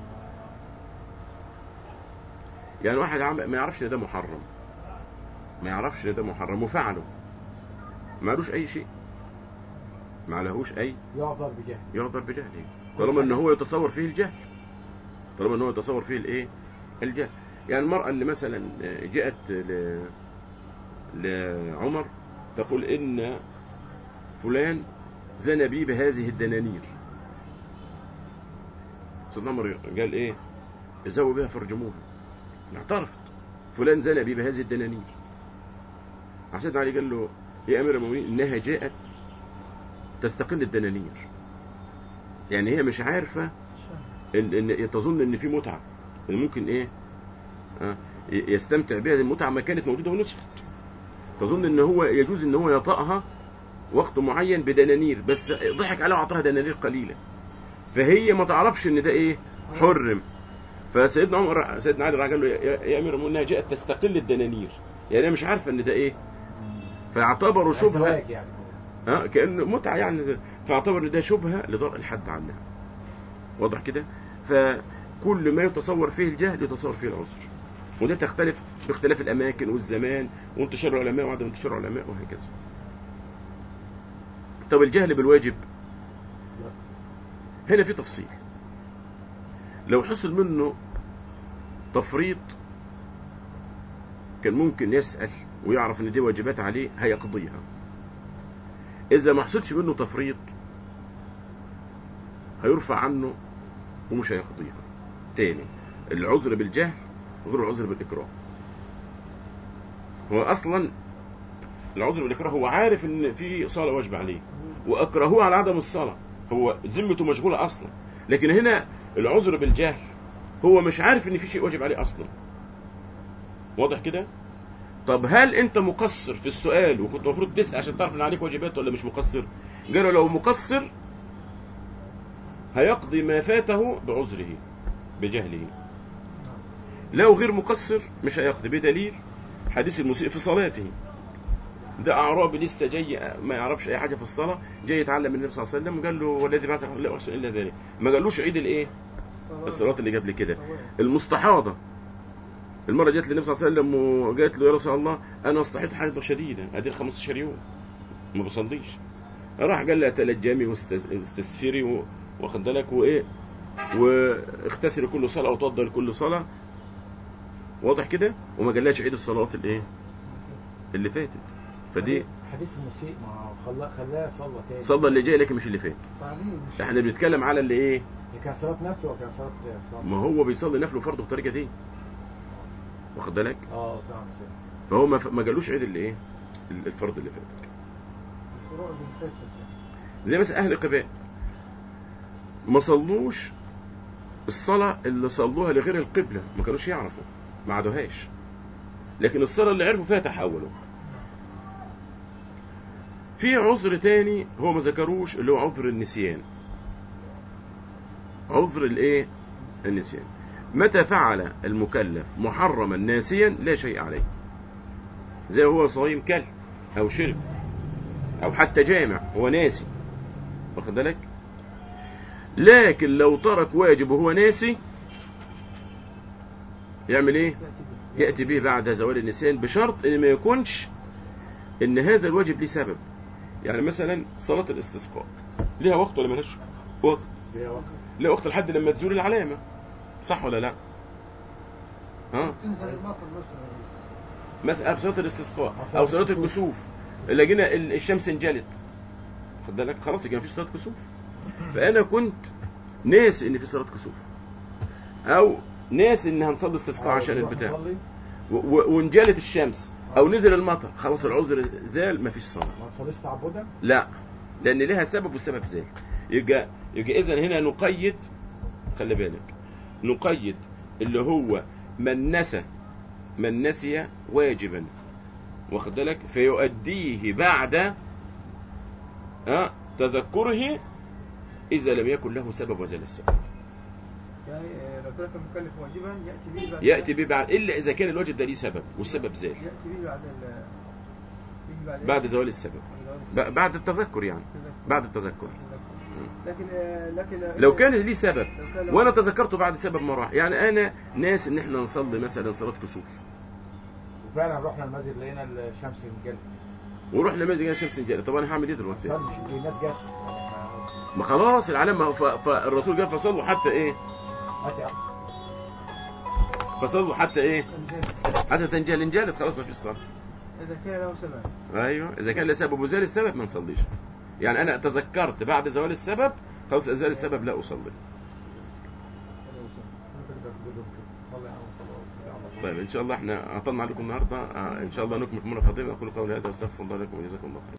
يعني واحد عم ما يعرفش ان ده محرم ما يعرفش ان ده محرم وفعله ما لهوش اي شيء ما لهوش اي يعذر بجهل يعذر بجهله طالما ان هو يتصور فيه الجهل طالما ان هو يتصور فيه الايه الجهل يعني المرأة اللي مثلا جاءت ل... لعمر تقول ان فلان زنى بي بهذه الدنانير سيدنا عمر قال ايه ازوا بها فرجموها اعترفت فلان زنى بي بهذه الدنانير سيدنا علي قال له يا امير المؤمنين انها جاءت تستقل الدنانير يعني هي مش عارفه ان, إن تظن ان في متعه ان ممكن ايه آه يستمتع بها المتعه ما كانت موجوده ونسخت تظن ان هو يجوز ان هو يطأها وقت معين بدنانير بس ضحك عليها وعطاها دنانير قليله فهي ما تعرفش ان ده ايه حرم فسيدنا عمر سيدنا علي راح قال له يا, يا امير المؤمنين انها جاءت تستقل الدنانير يعني هي مش عارفه ان ده ايه فاعتبروا شبهه زواج يعني ها كأنه متعة يعني فاعتبر ان ده شبهة لضرء الحد عنها واضح كده فكل ما يتصور فيه الجهل يتصور فيه العذر وده تختلف باختلاف الأماكن والزمان وانتشار العلماء وعدم انتشار العلماء وهكذا طب الجهل بالواجب هنا في تفصيل لو حصل منه تفريط كان ممكن يسأل ويعرف ان دي واجبات عليه هيقضيها إذا ما حصلش منه تفريط هيرفع عنه ومش هيقضيها تاني العذر بالجهل غير العذر بالإكراه هو أصلا العذر بالإكراه هو عارف إن في صلاة واجبة عليه وأكرهوه على عدم الصلاة هو ذمته مشغولة أصلا لكن هنا العذر بالجهل هو مش عارف إن في شيء واجب عليه أصلا واضح كده؟ طب هل انت مقصر في السؤال وكنت المفروض تسال عشان تعرف ان عليك واجبات ولا مش مقصر قالوا لو مقصر هيقضي ما فاته بعذره بجهله لو غير مقصر مش هيقضي بدليل حديث المسيء في صلاته ده اعرابي لسه جاي ما يعرفش اي حاجه في الصلاه جاي يتعلم من النبي صلى الله عليه وسلم قال له والذي بعثك لا احسن الا ذلك ما قالوش عيد الايه الصلاه اللي قبل كده المستحاضه المرة جت للنبي صلى الله عليه وسلم وقالت له يا رسول الله أنا استحيت حيضة شديدة هذه 15 يوم ما بصليش راح قال لها تلجمي واستسفري و- واخد بالك وإيه واغتسلي كل صلاة أو توضي لكل صلاة واضح كده وما قالهاش عيد الصلوات الإيه اللي فاتت فدي حديث المسيء ما هو خلا خلاها صلى تاني صلى اللي جاي لكن مش اللي فات تعليم مش احنا بنتكلم على اللي ايه دي كان صلاة نفل ولا كان صلاة فرض؟ ما هو بيصلي نفل وفرض بالطريقه دي واخد بالك اه فاهم سيدي. فهو ما ما قالوش عيد اللي ايه الفرض اللي فات الفروع اللي فاتت زي مثلا اهل قباء ما صلوش الصلاة اللي صلوها لغير القبلة ما كانوش يعرفوا ما عادوهاش لكن الصلاة اللي عرفوا فيها تحولوا في عذر تاني هو ما ذكروش اللي هو عذر النسيان عذر الايه النسيان متى فعل المكلف محرما ناسيا لا شيء عليه زي هو صايم كل او شرب او حتى جامع هو ناسي واخد بالك لكن لو ترك واجب وهو ناسي يعمل ايه ياتي به بعد زوال النسيان بشرط ان ما يكونش ان هذا الواجب ليه سبب يعني مثلا صلاه الاستسقاء ليها وقت ولا ملهاش وقت ليها وقت ليها وقت لحد لما تزول العلامه صح ولا لا ها تنزل المطر مثلا مسألة في صلاة الاستسقاء أو صلاة الكسوف اللي جينا ال- الشمس انجلت خد بالك خلاص كان في صلاة كسوف فأنا كنت ناسي إن في صلاة كسوف أو ناسي إن هنصلي استسقاء عشان نروح البتاع نصلي و- و- وانجلت الشمس أو نزل المطر خلاص العذر زال مفيش صلاة ما نصليش تعبدا لا لأن لها سبب والسبب زال يبقى يبقى إذا هنا نقيد خلي بالك نقيد اللي هو من نسى من نسي واجبا واخد بالك فيؤديه بعد أه تذكره إذا لم يكن له سبب وزال السبب يعني آه، لو ترك المكلف واجبا يأتي به بعد يأتي به بعد إلا إذا كان الواجب ده ليه سبب والسبب زال يأتي به بعد ال به بعد بعد زوال السبب بعد زوال ب- بعد التذكر يعني التذكر. بعد التذكر التذكر. لكن آه، لكن لو كان ليه سبب لو كان وانا تذكرته بعد سبب ما راح يعني انا ناس ان احنا نصلي مثلا صلاه كسوف وفعلا رحنا المسجد لقينا الشمس انجلت ورحنا مسجد الشمس انجلت طب انا هعمل ايه دلوقتي صار مش في ناس جت يعني ما- ما خلاص العلامة ف- فالرسول قال فصلوا حتى ايه هات يا عم. فصلوا حتى ايه انجاز حتى تنجل انجلت خلاص ما فيش صلاة اذا كان له سبب ايوه اذا كان لسبب وزال السبب ما نصليش يعني انا تذكرت بعد زوال السبب خلاص زال السبب لا اصلي له سبب تقدر تقول لهم كده صلي يا عم خلاص كده على الله. طيب ان شاء الله احنا عطلنا عليكم النهارده آه، ان شاء الله نكمل في مره قادمه اقول قولي هذا واستغفر الله لكم وجزاكم الله خير